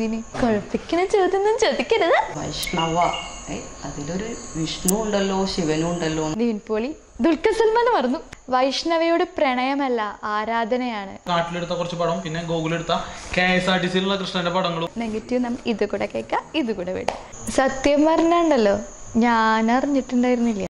എന്തിന് കുഴപ്പിക്കണ ചോദ്യം ചോദിക്കരുത് വൈഷ്ണവ ഏ അതിലൊരു വിഷ്ണു ഉണ്ടല്ലോ ശിവനും ഉണ്ടല്ലോ ദീൻപോളി ദുൽഖർ സൽമാൻ മറന്നു വൈഷ്ണവയോട് പ്രണയമല്ല ആരാധനയാണ് നാട്ടിലെടുത്ത കുറച്ച് പടം പിന്നെ ഗൂഗിളെടുത്ത കെ എസ് ആർ ടി സിയിലുള്ള കൃഷ്ണന്റെ പടങ്ങളും നെഗറ്റീവ് നമ്മൾ ഇത് കൂടെ കേൾക്കാം ഇത് കൂടെ വിടാം സത്യം പറഞ്ഞുണ്ടല്ലോ ഞാൻ അറിഞ്ഞിട്ടുണ്ടായിരുന്നില്ല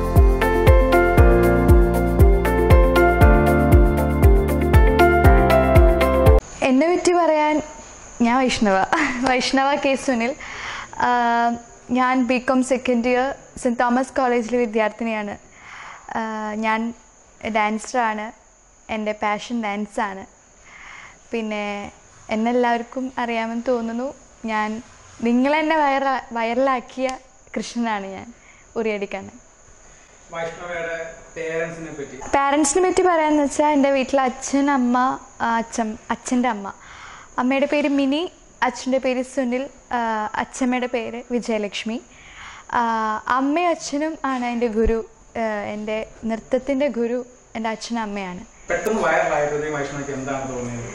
എന്നെ പറ്റി പറയാൻ ഞാൻ വൈഷ്ണവ വൈഷ്ണവ കെ സുനിൽ ആഹ് ഞാൻ B Com second year saint Thomas കോളേജിലെ വിദ്യാർത്ഥിനിയാണ് ആഹ് ഞാൻ ഡാൻസറാണ് എൻ്റെ പാഷൻ ഡാൻസാണ് പിന്നെ എന്നെ എല്ലാവർക്കും അറിയാമെന്ന് തോന്നുന്നു ഞാൻ നിങ്ങളെന്നെ വൈറ വൈറലാക്കിയ കൃഷ്ണനാണ് ഞാൻ ഉറിയടിക്കണ്ണൻ വൈഷ്ണവയുടെ പേരൻസിനെ പറ്റി പാരൻസിനെ പറ്റി പറയാന്ന് വെച്ചാൽ എൻ്റെ വീട്ടിൽ അച്ഛൻ അമ്മ ആ, അച്ഛൻ അച്ഛൻ്റെ അമ്മ അമ്മയുടെ പേര് മിനി അച്ഛൻ്റെ പേര് സുനിൽ ആ, അച്ഛമ്മയുടെ പേര് വിജയലക്ഷ്മി ആ, അമ്മയും അച്ഛനും ആണ് എൻ്റെ ഗുരു ആ, എൻ്റെ നൃത്തത്തിൻ്റെ ഗുരു എൻ്റെ അച്ഛനും അമ്മയാണ് പെട്ടെന്ന് വൈറലായപ്പോഴത്തേക്ക് വൈഷ്ണവയ്ക്ക് എന്താണ് തോന്നിയത്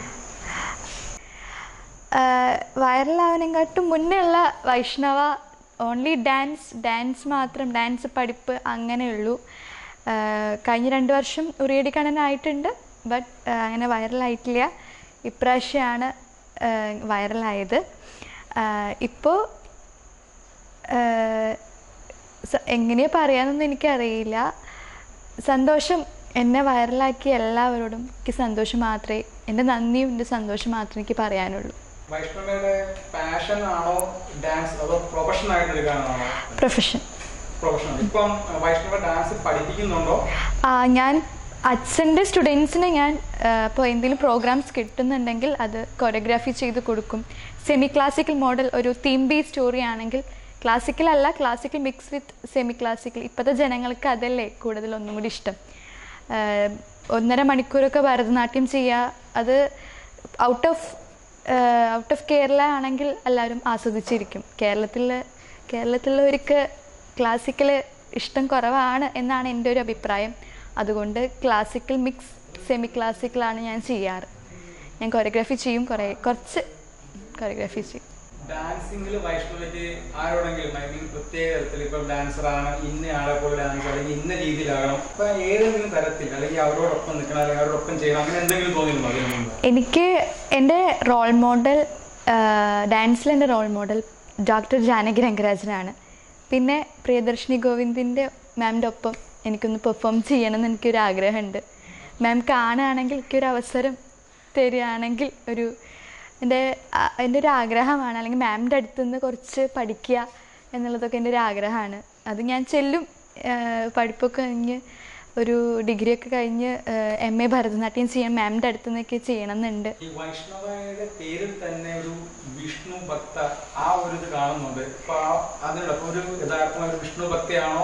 വൈറലാവാനെക്കാട്ടും മുന്നേ ഉള്ള വൈഷ്ണവ ഓൺലി ഡാൻസ് ഡാൻസ് മാത്രം ഡാൻസ് പഠിപ്പ് അങ്ങനെയുള്ളൂ ആ, കഴിഞ്ഞ രണ്ട് വർഷം ഉറിയടി കണ്ണനായിട്ടുണ്ട് ബട്ട് അങ്ങനെ വൈറലായിട്ടില്ല ഇപ്രാവശ്യമാണ് വൈറലായത് ഇപ്പോൾ എങ്ങനെയാ പറയാന്നൊന്നും എനിക്കറിയില്ല സന്തോഷം എന്നെ വൈറലാക്കിയ എല്ലാവരോടും എനിക്ക് സന്തോഷം മാത്രമേ എൻ്റെ നന്ദിയും എൻ്റെ സന്തോഷം മാത്രമേ എനിക്ക് പറയാനുള്ളൂ വൈഷ്ണവയുടെ പാഷൻ ആണോ ഡാൻസ് അതോ പ്രൊഫഷൻ ആയിട്ട് എടുക്കാനാണോ പ്രൊഫഷൻ പ്രൊഫഷൻ ഇപ്പം വൈഷ്ണവ ഡാൻസ് പഠിപ്പിക്കുന്നുണ്ടോ ആ, ഞാൻ അച്ഛൻ്റെ സ്റ്റുഡൻസിന് ഞാൻ ഇപ്പോൾ എന്തെങ്കിലും പ്രോഗ്രാംസ് കിട്ടുന്നുണ്ടെങ്കിൽ അത് കൊറിയോഗ്രാഫി ചെയ്ത് കൊടുക്കും സെമി ക്ലാസിക്കൽ മോഡൽ ഒരു തീം ബേസ് സ്റ്റോറി ആണെങ്കിൽ ക്ലാസിക്കൽ അല്ല classical mix with semi classical ഇപ്പോഴത്തെ ജനങ്ങൾക്ക് അതല്ലേ കൂടുതൽ ഒന്നും കൂടി ഇഷ്ടം ആ, ഒന്നര മണിക്കൂറൊക്കെ ഭരതനാട്യം ചെയ്യുക അത് out of out of Kerala ആണെങ്കിൽ എല്ലാവരും ആസ്വദിച്ചിരിക്കും കേരളത്തിൽ കേരളത്തിലുള്ളവർക്ക് ക്ലാസിക്കൽ ഇഷ്ടം കുറവാണ് എന്നാണ് എൻ്റെ ഒരു അഭിപ്രായം അതുകൊണ്ട് ക്ലാസിക്കൽ മിക്സ് സെമി ക്ലാസിക്കലാണ് ഞാൻ ചെയ്യാറ് ഞാൻ കൊറിയോഗ്രാഫി ചെയ്യും കുറേ കുറച്ച് കൊറിയോഗ്രാഫി ചെയ്യും ഡാൻസിംഗിൽ വൈഷ്ണവയ്ക്ക് ആരോടെങ്കിലും ഐ മീൻ പ്രത്യേക തരത്തിൽ ഇപ്പം ഡാൻസർ ആണ് ഇന്ന ആളെ പോലെ ഡാൻസ് അല്ലെങ്കിൽ ഇന്ന രീതിയിലാകണം അപ്പൊ ഏതെങ്കിലും തരത്തിൽ അല്ലെങ്കിൽ അവരോടൊപ്പം നിൽക്കണം അല്ലെങ്കിൽ അവരോടൊപ്പം ചെയ്യണം അങ്ങനെ എന്തെങ്കിലും തോന്നിയിരുന്നോ അതിന് മുമ്പ് എനിക്ക് എൻ്റെ റോൾ മോഡൽ ഡാൻസിൽ എൻ്റെ റോൾ മോഡൽ ഡോക്ടർ ജാനകി രംഗരാജനാണ് പിന്നെ പ്രിയദർശിനി ഗോവിന്ദിൻ്റെ മാമിൻ്റെ ഒപ്പം എനിക്കൊന്ന് പെർഫോം ചെയ്യണമെന്ന് എനിക്കൊരു ആഗ്രഹമുണ്ട് മാം കാണുകയാണെങ്കിൽ എനിക്കൊരു അവസരം തരികയാണെങ്കിൽ ഒരു എൻ്റെ ആ, എൻ്റെ ഒരു ആഗ്രഹമാണ് അല്ലെങ്കിൽ മാമിൻ്റെ അടുത്ത് നിന്ന് കുറച്ച് പഠിക്കുക എന്നുള്ളതൊക്കെ എൻ്റെ ഒരു ആഗ്രഹമാണ് അത് ഞാൻ ചെല്ലും ആ, പഠിപ്പൊക്കെ കഴിഞ്ഞ് ഒരു ഡിഗ്രിയൊക്കെ കഴിഞ്ഞ് എം എ ഭരതനാട്യം ചെയ്യാൻ മാമിൻ്റെ അടുത്ത് നിന്നൊക്കെ ചെയ്യണം എന്നുണ്ട് ഈ വൈഷ്ണവയുടെ പേരിൽ തന്നെ ഒരു വിഷ്ണു ഭക്ത ആ ഒരു ഇത് കാണുന്നുണ്ട് അപ്പൊ ആ- അതിനോടൊപ്പം ഒരു യഥാർത്ഥമായ ഒരു വിഷ്ണു ഭക്തിയാണോ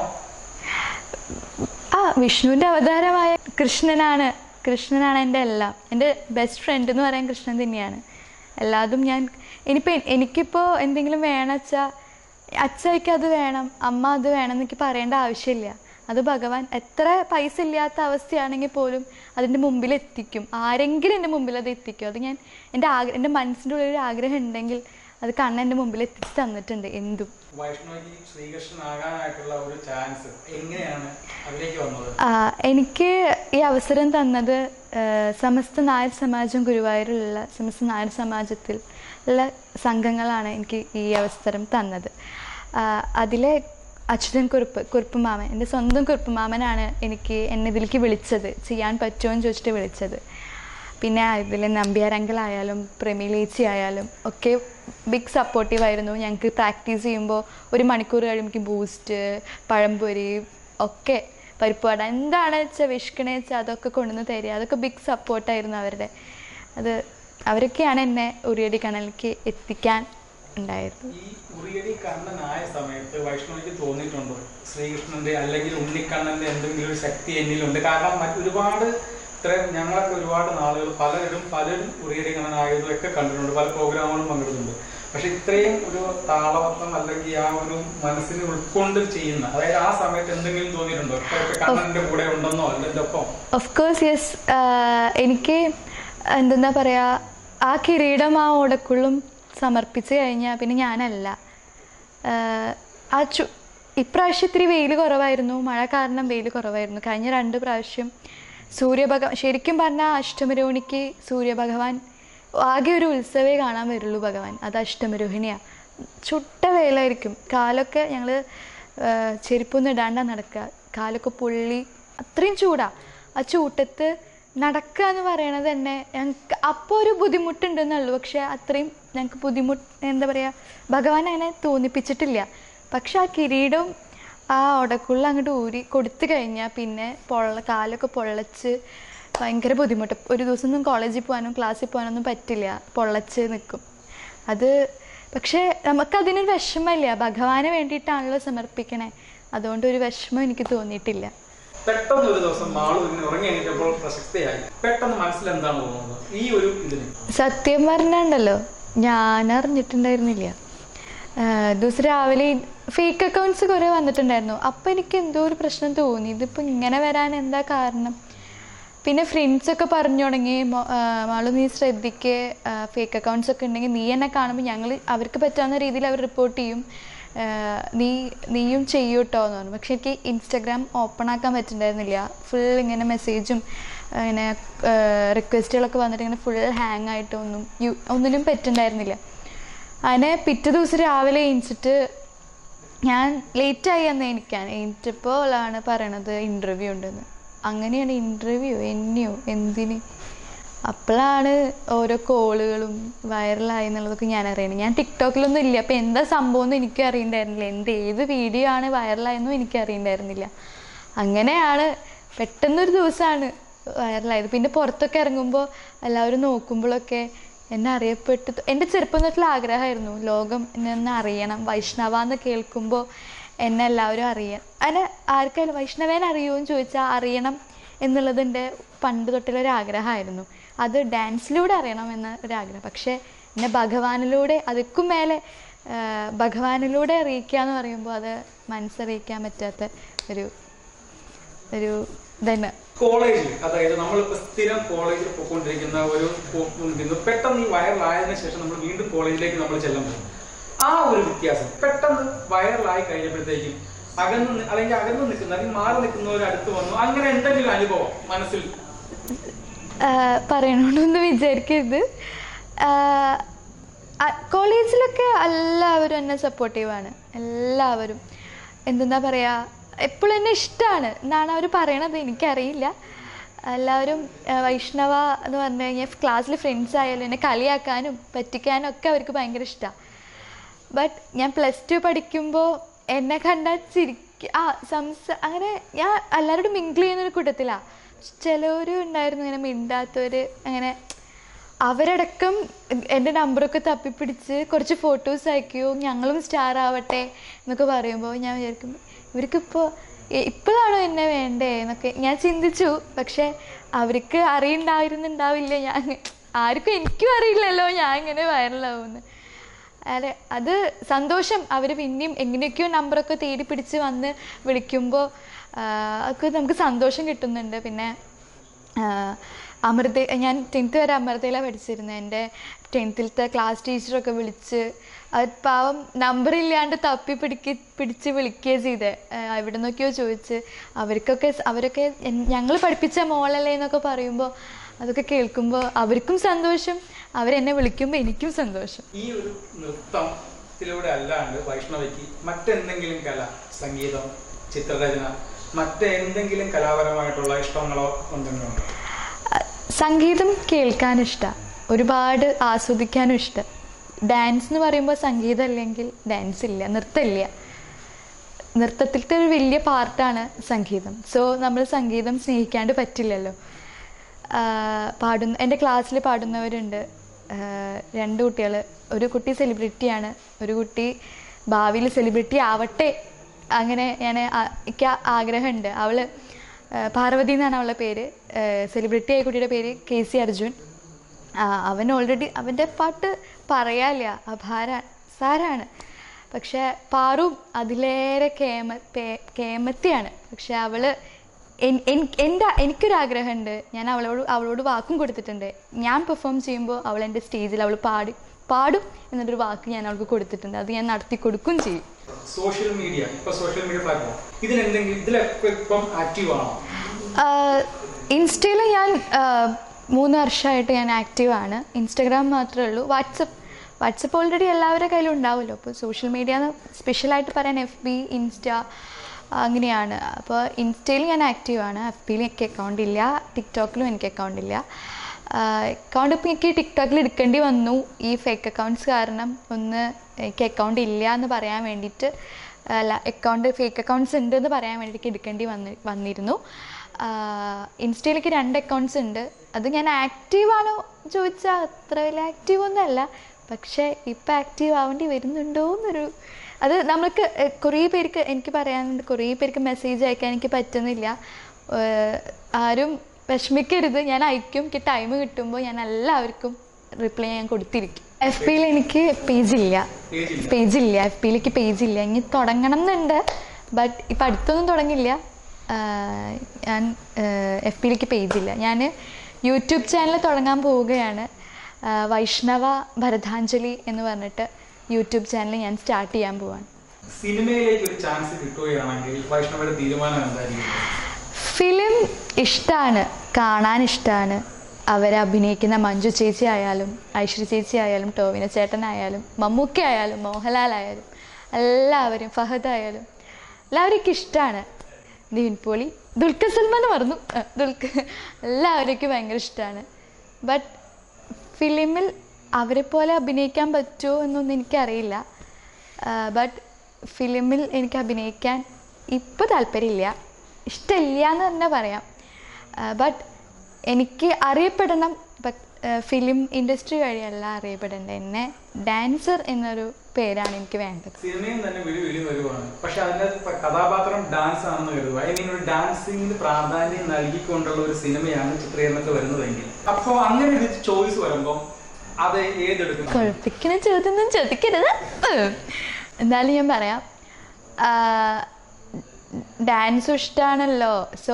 ആ വിഷ്ണുവിൻ്റെ അവതാരമായ കൃഷ്ണനാണ് കൃഷ്ണനാണ് എൻ്റെ എല്ലാം എൻ്റെ ബെസ്റ്റ് ഫ്രണ്ട് എന്ന് പറയാൻ കൃഷ്ണൻ തന്നെയാണ് എല്ലാതും ഞാൻ ഇനിയിപ്പോൾ എനിക്കിപ്പോൾ എന്തെങ്കിലും വേണം വെച്ചാൽ അച്ഛയ്ക്ക് അത് വേണം അമ്മ അത് വേണം എന്നൊക്കെ പറയേണ്ട ആവശ്യമില്ല അത് ഭഗവാൻ എത്ര പൈസ ഇല്ലാത്ത അവസ്ഥയാണെങ്കിൽ പോലും അതിൻ്റെ മുമ്പിൽ എത്തിക്കും ആരെങ്കിലും എൻ്റെ മുമ്പിൽ അത് എത്തിക്കും അത് ഞാൻ എൻ്റെ ആഗ്ര എൻ്റെ മനസ്സിൻ്റെ ഉള്ളിൽ ഒരു ആഗ്രഹം ഉണ്ടെങ്കിൽ അത് കണ്ണ് എൻ്റെ മുമ്പിൽ എത്തിച്ച് തന്നിട്ടുണ്ട് എന്തും വൈഷ്ണവയ്ക്ക് ശ്രീകൃഷ്ണനാകാനായിട്ടുള്ള ഒരു ചാൻസ് എങ്ങനെയാണ് അതിലേക്ക് വന്നത് ആ, എനിക്ക് ഈ അവസരം തന്നത് ആ, സമസ്ത നായർ സമാജം ഗുരുവായൂരിലുള്ള സമസ്ത നായർ സമാജത്തിൽ ഉള്ള സംഘങ്ങളാണ് എനിക്ക് ഈ അവസരം തന്നത് ആ, അതിലെ അച്യുതൻ കുറുപ്പ് കുറുപ്പ് മാമൻ എൻ്റെ സ്വന്തം കുറുപ്പ് മാമനാണ് എനിക്ക് എന്നെ ഇതിലേക്ക് വിളിച്ചത് ചെയ്യാൻ പറ്റുമോ എന്ന് ചോദിച്ചിട്ട് വിളിച്ചത് പിന്നെ ഇതിൽ നമ്പ്യാരങ്കലായാലും പ്രമീലേച്ചി ആയാലും ഒക്കെ ബിഗ് സപ്പോർട്ടീവ് ആയിരുന്നു ഞങ്ങൾക്ക് പ്രാക്ടീസ് ചെയ്യുമ്പോൾ ഒരു മണിക്കൂർ കഴിയുമ്പോൾ ബൂസ്റ്റ് പഴംപൊരി ഒക്കെ പരിപ്പുവട എന്താണ് വെച്ചാൽ വിഷ്കണേ വെച്ചാൽ അതൊക്കെ കൊണ്ടുവന്ന് തരിക അതൊക്കെ ബിഗ് സപ്പോർട്ടായിരുന്നു അവരുടെ അത് അവരൊക്കെയാണ് എന്നെ ഉറിയടി കണലിലേക്ക് എത്തിക്കാൻ ഉണ്ടായത് ഈ ഉറിയടി കണ്ണനായ സമയത്ത് വൈഷ്ണവിക്ക് തോന്നിയിട്ടുണ്ടോ ശ്രീകൃഷ്ണന്റെ അല്ലെങ്കിൽ ഉണ്ണിക്കണ്ണന്റെ എന്തെങ്കിലും ഒരു ശക്തി എന്നിലുണ്ട് കാരണം മറ്റൊരുപാട് ഇത്ര ഞങ്ങളൊക്കെ ഒരുപാട് നാളുകൾ പലരും പലരും ഉറിയടി കണ്ണനായതും ഒക്കെ കണ്ടിട്ടുണ്ട് പല പ്രോഗ്രാമുകളും പങ്കെടുത്തിട്ടുണ്ട് പക്ഷെ ഇത്രയും ഒരു താളവത്വം അല്ലെങ്കിൽ ആ ഒരു മനസ്സിനെ ഉൾക്കൊണ്ട് ചെയ്യുന്ന അതായത് ആ സമയത്ത് എന്തെങ്കിലും തോന്നിയിട്ടുണ്ടോ ഇപ്പൊ കണ്ണന്റെ കൂടെ ഉണ്ടെന്നോ അല്ലെങ്കിൽ ഒപ്പം ഓഫ് കോഴ്സ് യെസ് എനിക്ക് എന്തെന്നാ പറയുക ആ കിരീടം ആ ഓടക്കുള്ളും സമർപ്പിച്ച് കഴിഞ്ഞാൽ പിന്നെ ഞാനല്ല ആഹ് ആ ചു ഇപ്രാവശ്യം ഇത്തിരി വെയിൽ കുറവായിരുന്നു മഴ കാരണം വെയിൽ കുറവായിരുന്നു കഴിഞ്ഞ രണ്ട് പ്രാവശ്യം സൂര്യഭഗവാൻ ശരിക്കും പറഞ്ഞാൽ അഷ്ടമരോഹിണിക്ക് സൂര്യഭഗവാൻ ആകെ ഒരു ഉത്സവേ കാണാൻ വരുള്ളൂ ഭഗവാൻ അത് അഷ്ടമരോഹിണിയാണ് ചുട്ട വെയിലായിരിക്കും കാലൊക്കെ ഞങ്ങൾ ചെരുപ്പൊന്നും ഇടാണ്ടാ നടക്കുക കാലൊക്കെ പൊള്ളി അത്രയും ചൂടാ ആ ചൂട്ടത്ത് നടക്കുക എന്ന് പറയണത് തന്നെ ഞങ്ങൾക്ക് അപ്പോൾ ഒരു ബുദ്ധിമുട്ടുണ്ടെന്നുള്ളൂ പക്ഷെ അത്രയും ഞങ്ങൾക്ക് ബുദ്ധിമുട്ട് എന്താ പറയുക ഭഗവാൻ അങ്ങനെ തോന്നിപ്പിച്ചിട്ടില്ല പക്ഷെ ആ കിരീടവും ആ ഉടക്കുള്ള അങ്ങോട്ട് ഊരി കൊടുത്തു കഴിഞ്ഞാൽ പിന്നെ പൊള്ള കാലൊക്കെ പൊള്ളച്ച് ഭയങ്കര ബുദ്ധിമുട്ട് ഒരു ദിവസം ഒന്നും കോളേജിൽ പോകാനും ക്ലാസ്സിൽ പോകാനൊന്നും പറ്റില്ല പൊള്ളച്ച് നിൽക്കും അത് പക്ഷേ നമുക്കതിനൊരു വിഷമമില്ല ഭഗവാന് വേണ്ടിയിട്ടാണല്ലോ സമർപ്പിക്കണേ അതുകൊണ്ട് ഒരു വിഷമം എനിക്ക് തോന്നിയിട്ടില്ല പെട്ടെന്ന് ഒരു ദിവസം മാളു ഇങ്ങനെ ഉറങ്ങി എണീറ്റപ്പോൾ പ്രസക്തിയായി പെട്ടെന്ന് മനസ്സിൽ എന്താണ് തോന്നുന്നത് ഈ ഒരു ഇതിന് സത്യം പറഞ്ഞുണ്ടല്ലോ ഞാൻ അറിഞ്ഞിട്ടുണ്ടായിരുന്നില്ല ആഹ് ദിവസം രാവിലെ ഫേക്ക് അക്കൗണ്ട്സ് കുറേ വന്നിട്ടുണ്ടായിരുന്നു അപ്പം എനിക്ക് എന്തോ ഒരു പ്രശ്നം തോന്നി ഇതിപ്പോൾ ഇങ്ങനെ വരാൻ എന്താ കാരണം പിന്നെ ഫ്രണ്ട്സ് ഒക്കെ പറഞ്ഞു തുടങ്ങി മോ- ആഹ് മാളു നീ ശ്രദ്ധിക്ക് ഫേക്ക് അക്കൗണ്ട്സ് ഒക്കെ ഉണ്ടെങ്കിൽ നീ എന്നെ കാണുമ്പോൾ ഞങ്ങൾ അവർക്ക് പറ്റാവുന്ന രീതിയിൽ അവർ റിപ്പോർട്ട് ചെയ്യും ആഹ് നീ നീയും ചെയ്യൂ കേട്ടോ എന്ന് പറഞ്ഞു പക്ഷെ എനിക്ക് ഇൻസ്റ്റഗ്രാം ഓപ്പൺ ആക്കാൻ പറ്റുന്നുണ്ടായിരുന്നില്ല ഫുൾ ഇങ്ങനെ മെസ്സേജും ഇങ്ങനെ റിക്വസ്റ്റുകളൊക്കെ വന്നിട്ട് ഇങ്ങനെ ഫുൾ ഹാങ് ആയിട്ട് ഒന്നും യു ഒന്നിനും പറ്റുന്നുണ്ടായിരുന്നില്ല അങ്ങനെ പിറ്റേ ദിവസം രാവിലെ എണീച്ചിട്ട് ഞാൻ ലേറ്റായി അന്ന് എനിക്കാൻ എണീറ്റപ്പോഴാണ് പറയണത് ഇൻ്റർവ്യൂ ഉണ്ടെന്ന് അങ്ങനെയാണ് ഇൻ്റർവ്യൂ എന്നെയോ എന്തിന് അപ്പോഴാണ് ഓരോ കോളുകളും വൈറലായി എന്നുള്ളതൊക്കെ ഞാൻ അറിയണത് ഞാൻ ടിക്ടോക്കിലൊന്നും ഇല്ല അപ്പം എന്താ സംഭവം എന്ന് എനിക്കും അറിയണ്ടായിരുന്നില്ല എന്ത് ഏത് വീഡിയോ ആണ് വൈറലായെന്നും എനിക്ക് അറിയണ്ടായിരുന്നില്ല അങ്ങനെയാണ് പെട്ടെന്നൊരു ദിവസമാണ് വൈറലായത് പിന്നെ പുറത്തൊക്കെ ഇറങ്ങുമ്പോൾ എല്ലാവരും നോക്കുമ്പോഴൊക്കെ എന്നെ അറിയപ്പെട്ട് എൻ്റെ ചെറുപ്പം തൊട്ടുള്ള ആഗ്രഹമായിരുന്നു ലോകം എന്നെ ഒന്ന് അറിയണം വൈഷ്ണവ എന്ന് കേൾക്കുമ്പോൾ എന്നെ എല്ലാവരും അറിയാം അതിനെ ആർക്കായാലും വൈഷ്ണവേനെ അറിയുമോ എന്ന് ചോദിച്ചാൽ അറിയണം എന്നുള്ളത് എൻ്റെ പണ്ട് തൊട്ടുള്ള ഒരു ആഗ്രഹമായിരുന്നു അത് ഡാൻസിലൂടെ അറിയണം എന്ന ഒരാഗ്രഹം പക്ഷേ എന്നെ ഭഗവാനിലൂടെ അതിക്കും മേലെ ആ, ഭഗവാനിലൂടെ അറിയിക്കുക എന്ന് പറയുമ്പോൾ അത് മനസ്സറിയിക്കാൻ പറ്റാത്ത ഒരു ഒരു ഇതന്നെ കോളേജിൽ അതായത് നമ്മളിപ്പോ സ്ഥിരം കോളേജിൽ പോയിക്കൊണ്ടിരിക്കുന്ന ഒരു പോയിക്കൊണ്ടിരിക്കുന്നു പെട്ടെന്ന് ഈ വൈറലായതിനു ശേഷം നമ്മൾ വീണ്ടും കോളേജിലേക്ക് നമ്മൾ ചെല്ലുമ്പോൾ ആ ഒരു വ്യത്യാസം പെട്ടെന്ന് വൈറലായി കഴിഞ്ഞപ്പോഴത്തേക്കും അകന്ന് നി- അല്ലെങ്കിൽ അകന്ന് നിൽക്കുന്ന അല്ലെങ്കിൽ മാറി നിൽക്കുന്നവർ അടുത്ത് വന്നു അങ്ങനെ എന്തെങ്കിലും അനുഭവം മനസ്സിൽ ആഹ് പറയണമെന്നൊന്നും വിചാരിക്കരുത് ആഹ് അ- കോളേജിലൊക്കെ എല്ലാവരും എന്നെ സപ്പോർട്ടീവാണ് എല്ലാവരും എന്തെന്നാ പറയുക എപ്പോഴും എന്നെ ഇഷ്ടമാണ് എന്നാണ് അവർ പറയണത് എനിക്കറിയില്ല എല്ലാവരും ആഹ് വൈഷ്ണവ എന്ന് പറഞ്ഞു കഴിഞ്ഞാൽ ക്ലാസ്സിൽ ഫ്രണ്ട്സ് ആയാലും എന്നെ കളിയാക്കാനും പറ്റിക്കാനും ഒക്കെ അവർക്ക് ഭയങ്കര ഇഷ്ടമാണ് ബട്ട് ഞാൻ പ്ലസ് ടു പഠിക്കുമ്പോൾ എന്നെ കണ്ടാൽ ചിരിക്ക ആ സംസ അങ്ങനെ ഞാൻ എല്ലാവരോടും മിങ്കിൾ ചെയ്യുന്നൊരു കൂട്ടത്തിലാണ് ചിലവർ ഉണ്ടായിരുന്നു ഇങ്ങനെ മിണ്ടാത്തവർ അങ്ങനെ അവരടക്കം എൻ്റെ നമ്പറൊക്കെ തപ്പിപ്പിടിച്ച് കുറച്ച് ഫോട്ടോസ് അയക്കുകയോ ഞങ്ങളും സ്റ്റാർ ആവട്ടെ എന്നൊക്കെ പറയുമ്പോൾ ഞാൻ വിചാരിക്കും ഇവർക്കിപ്പോൾ ഇപ്പോഴാണോ എന്നെ വേണ്ടേ എന്നൊക്കെ ഞാൻ ചിന്തിച്ചു പക്ഷെ അവർക്ക് അറിയണ്ടായിരുന്നുണ്ടാവില്ല ഞാൻ ആർക്കും എനിക്കും അറിയില്ലല്ലോ ഞാൻ ഇങ്ങനെ വൈറലാവുമെന്ന് അതെ അത് സന്തോഷം അവർ പിന്നെയും എങ്ങനെയൊക്കെയോ നമ്പറൊക്കെ തേടി പിടിച്ച് വന്ന് വിളിക്കുമ്പോൾ ഒക്കെ നമുക്ക് സന്തോഷം കിട്ടുന്നുണ്ട് പിന്നെ ആഹ് അമൃത ഞാൻ ടെൻത്ത് വരെ അമൃതയിലാണ് പഠിച്ചിരുന്നത് എൻ്റെ ടെൻത്തിലത്തെ ക്ലാസ് ടീച്ചറൊക്കെ വിളിച്ച് അത് പാവം നമ്പർ ഇല്ലാണ്ട് തപ്പി പിടിക്ക് പിടിച്ച് വിളിക്കുകയാണ് ചെയ്തത് എവിടെ നിന്നൊക്കെയോ ചോദിച്ച് അവർക്കൊക്കെ അവരൊക്കെ ഞങ്ങൾ പഠിപ്പിച്ച മോളല്ലേ എന്നൊക്കെ പറയുമ്പോൾ അതൊക്കെ കേൾക്കുമ്പോൾ അവർക്കും സന്തോഷം അവരെന്നെ വിളിക്കുമ്പോൾ എനിക്കും സന്തോഷം ഈ ഒരു നൃത്തത്തിലൂടെ അല്ലാണ്ട് വൈഷ്ണവയ്ക്ക് മറ്റെന്തെങ്കിലും കല സംഗീതം ചിത്രരചന മറ്റെന്തെങ്കിലും കലാപരമായിട്ടുള്ള ഇഷ്ടങ്ങളോ എന്തെങ്കിലും ഉണ്ടോ സംഗീതം കേൾക്കാൻ ഇഷ്ടമാണ് ഒരുപാട് ആസ്വദിക്കാനും ഇഷ്ടം ഡാൻസ് എന്ന് പറയുമ്പോൾ സംഗീതം അല്ലെങ്കിൽ ഡാൻസ് ഇല്ല നൃത്തമില്ല നൃത്തത്തിലത്തെ ഒരു വലിയ പാർട്ടാണ് സംഗീതം സോ നമ്മൾ സംഗീതം സ്നേഹിക്കാണ്ട് പറ്റില്ലല്ലോ ആഹ് പാടുന്ന എൻ്റെ ക്ലാസ്സിൽ പാടുന്നവരുണ്ട് ആഹ് രണ്ട് കുട്ടികൾ ഒരു കുട്ടി സെലിബ്രിറ്റിയാണ് ഒരു കുട്ടി ഭാവിയിൽ സെലിബ്രിറ്റി ആവട്ടെ അങ്ങനെ ഞാൻ ആ- എനിക്ക് ആ- ആഗ്രഹമുണ്ട് അവൾ പാർവതി എന്നാണ് അവളുടെ പേര് സെലിബ്രിറ്റി ആയ കുട്ടിയുടെ പേര് കെ സി അർജുൻ ആ, അവൻ ഓൾറെഡി അവൻ്റെ പാട്ട് പറയാല്ല അപാര സാരാണ് പക്ഷെ പാറും അതിലേറെ കേമ പേ- കേമത്തിയാണ് പക്ഷെ അവള് എൻ- എൻ- എൻ്റെ എനിക്കൊരാഗ്രഹമുണ്ട് ഞാൻ അവളോട് അവളോട് വാക്കും കൊടുത്തിട്ടുണ്ട് ഞാൻ പെർഫോം ചെയ്യുമ്പോൾ അവൾ എൻ്റെ സ്റ്റേജിൽ അവൾ പാടി പാടും എന്നൊരു വാക്ക് ഞാൻ അവൾക്ക് കൊടുത്തിട്ടുണ്ട് അത് ഞാൻ നടത്തി കൊടുക്കുകയും ചെയ്യും സോഷ്യൽ മീഡിയ ഇപ്പൊ സോഷ്യൽ മീഡിയ പ്ലാറ്റ്ഫോം ഇതിനെന്തെങ്കിലും ഇതിലൊക്കെ ഇപ്പം ആക്റ്റീവ് ആണോ ഇൻസ്റ്റയിൽ ഞാൻ ആഹ്, മൂന്ന് വർഷമായിട്ട് ഞാൻ ആക്റ്റീവാണ് ഇൻസ്റ്റഗ്രാം മാത്രമേ ഉള്ളൂ വാട്സപ്പ് വാട്സപ്പ് ഓൾറെഡി എല്ലാവരുടെ കയ്യിലും ഉണ്ടാവുമല്ലോ അപ്പോൾ സോഷ്യൽ മീഡിയ സ്പെഷ്യലായിട്ട് പറയാൻ എഫ് ബി ഇൻസ്റ്റ അങ്ങനെയാണ് അപ്പോൾ ഇൻസ്റ്റയിൽ ഞാൻ ആക്റ്റീവാണ് എഫ് ബിയിൽ എനിക്ക് അക്കൗണ്ട് ഇല്ല ടിക്ടോക്കിലും എനിക്ക് അക്കൗണ്ട് ഇല്ല അക്കൗണ്ട് ഇപ്പോൾ എനിക്ക് ടിക്ടോക്കിൽ എടുക്കേണ്ടി വന്നു ഈ ഫേക്ക് അക്കൗണ്ട്സ് കാരണം ഒന്ന് എനിക്ക് അക്കൗണ്ട് ഇല്ല എന്ന് പറയാൻ വേണ്ടിയിട്ട് അല്ല അക്കൗണ്ട് ഫേക്ക് അക്കൗണ്ട്സ് ഉണ്ട് എന്ന് പറയാൻ വേണ്ടിയിട്ട് എടുക്കേണ്ടി വന്നി വന്നിരുന്നു ഇൻസ്റ്റയിലേക്ക് രണ്ട് അക്കൗണ്ട്സ് ഉണ്ട് അത് ഞാൻ ആക്റ്റീവ് ആണോ ചോദിച്ചാൽ അത്ര വലിയ ആക്റ്റീവ് ഒന്നുമല്ല പക്ഷേ ഇപ്പം ആക്റ്റീവ് ആവേണ്ടി വരുന്നുണ്ടോ എന്നൊരു അത് നമ്മൾക്ക് എഹ്, കുറേ പേർക്ക് എനിക്ക് പറയാനുണ്ട് കുറേ പേർക്ക് മെസ്സേജ് അയക്കാൻ എനിക്ക് പറ്റുന്നില്ല ഏഹ്, ആരും വിഷമിക്കരുത് ഞാൻ അയക്കും എനിക്ക് ടൈം കിട്ടുമ്പോൾ ഞാൻ എല്ലാവർക്കും റിപ്ലൈ ഞാൻ കൊടുത്തിരിക്കും എഫ് പിയിൽ എനിക്ക് പേജ് ഇല്ല പേജില്ല പേജ് ഇല്ല എഫ് പിയിലേക്ക് പേജ് ഇല്ല ഇനി തുടങ്ങണം എന്നുണ്ട് ബട്ട് ഇപ്പം അടുത്തൊന്നും തുടങ്ങില്ല ആഹ് ഞാൻ എഫ് പിയിലേക്ക് പേജ് ഇല്ല ഞാൻ യൂട്യൂബ് ചാനൽ തുടങ്ങാൻ പോവുകയാണ് ആഹ് വൈഷ്ണവ ഭരതാഞ്ജലി എന്ന് പറഞ്ഞിട്ട് യൂട്യൂബ് ചാനൽ ഞാൻ സ്റ്റാർട്ട് ചെയ്യാൻ പോവാണ് സിനിമയിലേക്ക് ഒരു ചാൻസ് കിട്ടുകയാണെങ്കിൽ വൈഷ്ണവയുടെ തീരുമാനം എന്തായിരിക്കും ഫിലിം ഇഷ്ടമാണ് കാണാൻ ഇഷ്ടമാണ് അവരെ അഭിനയിക്കുന്ന മഞ്ജു ചേച്ചി ആയാലും ഐശ്വര്യ ചേച്ചി ആയാലും ടോവിന ചേട്ടനായാലും മമ്മൂക്ക ആയാലും മോഹൻലാൽ ആയാലും എല്ലാവരും ഫഹദ് ആയാലും എല്ലാവരും എനിക്ക് ഇഷ്ടമാണ് നിവിൻ പോളി ദുൽഖർ സൽമാൻ മറന്നു ആ, ദുൽഖർ എല്ലാവർക്കും ഭയങ്കര ഇഷ്ടമാണ് ബട്ട് ഫിലിമിൽ അവരെ പോലെ അഭിനയിക്കാൻ പറ്റുമോ എന്നൊന്നും എനിക്കറിയില്ല ബട്ട് ഫിലിമിൽ എനിക്ക് അഭിനയിക്കാൻ ഇപ്പോൾ താല്പര്യമില്ല ഇഷ്ടമില്ല എന്ന് തന്നെ പറയാം ബട്ട് എനിക്ക് അറിയപ്പെടണം ബട്ട് ഫിലിം ഇൻഡസ്ട്രി വഴിയല്ല അറിയപ്പെടേണ്ടത് എന്നെ ഡാൻസർ എന്നൊരു പേരാണ് എനിക്ക് വേണ്ടത് സിനിമയും തന്നെ വിളി വിളി വരുവാണ് പക്ഷെ അതിന്റെ പ- കഥാപാത്രം ഡാൻസ് ആണെന്ന് കരുതുക ഐ മീൻ ഒരു ഡാൻസിങ്ങിന് പ്രാധാന്യം നൽകിക്കൊണ്ടുള്ള ഒരു സിനിമയാണ് ചിത്രീകരണത്തിൽ വരുന്നതെങ്കിൽ അപ്പോൾ അങ്ങനെ ഒരു ചോയ്സ് വരുമ്പോൾ അത് ഏതെടുക്കും കുഴപ്പിക്കുന്ന ചോദ്യമൊന്നും ചോദിക്കരുത് ഉം. എന്നാലും ഞാൻ പറയാം ഡാൻസും ഇഷ്ടമാണല്ലോ സോ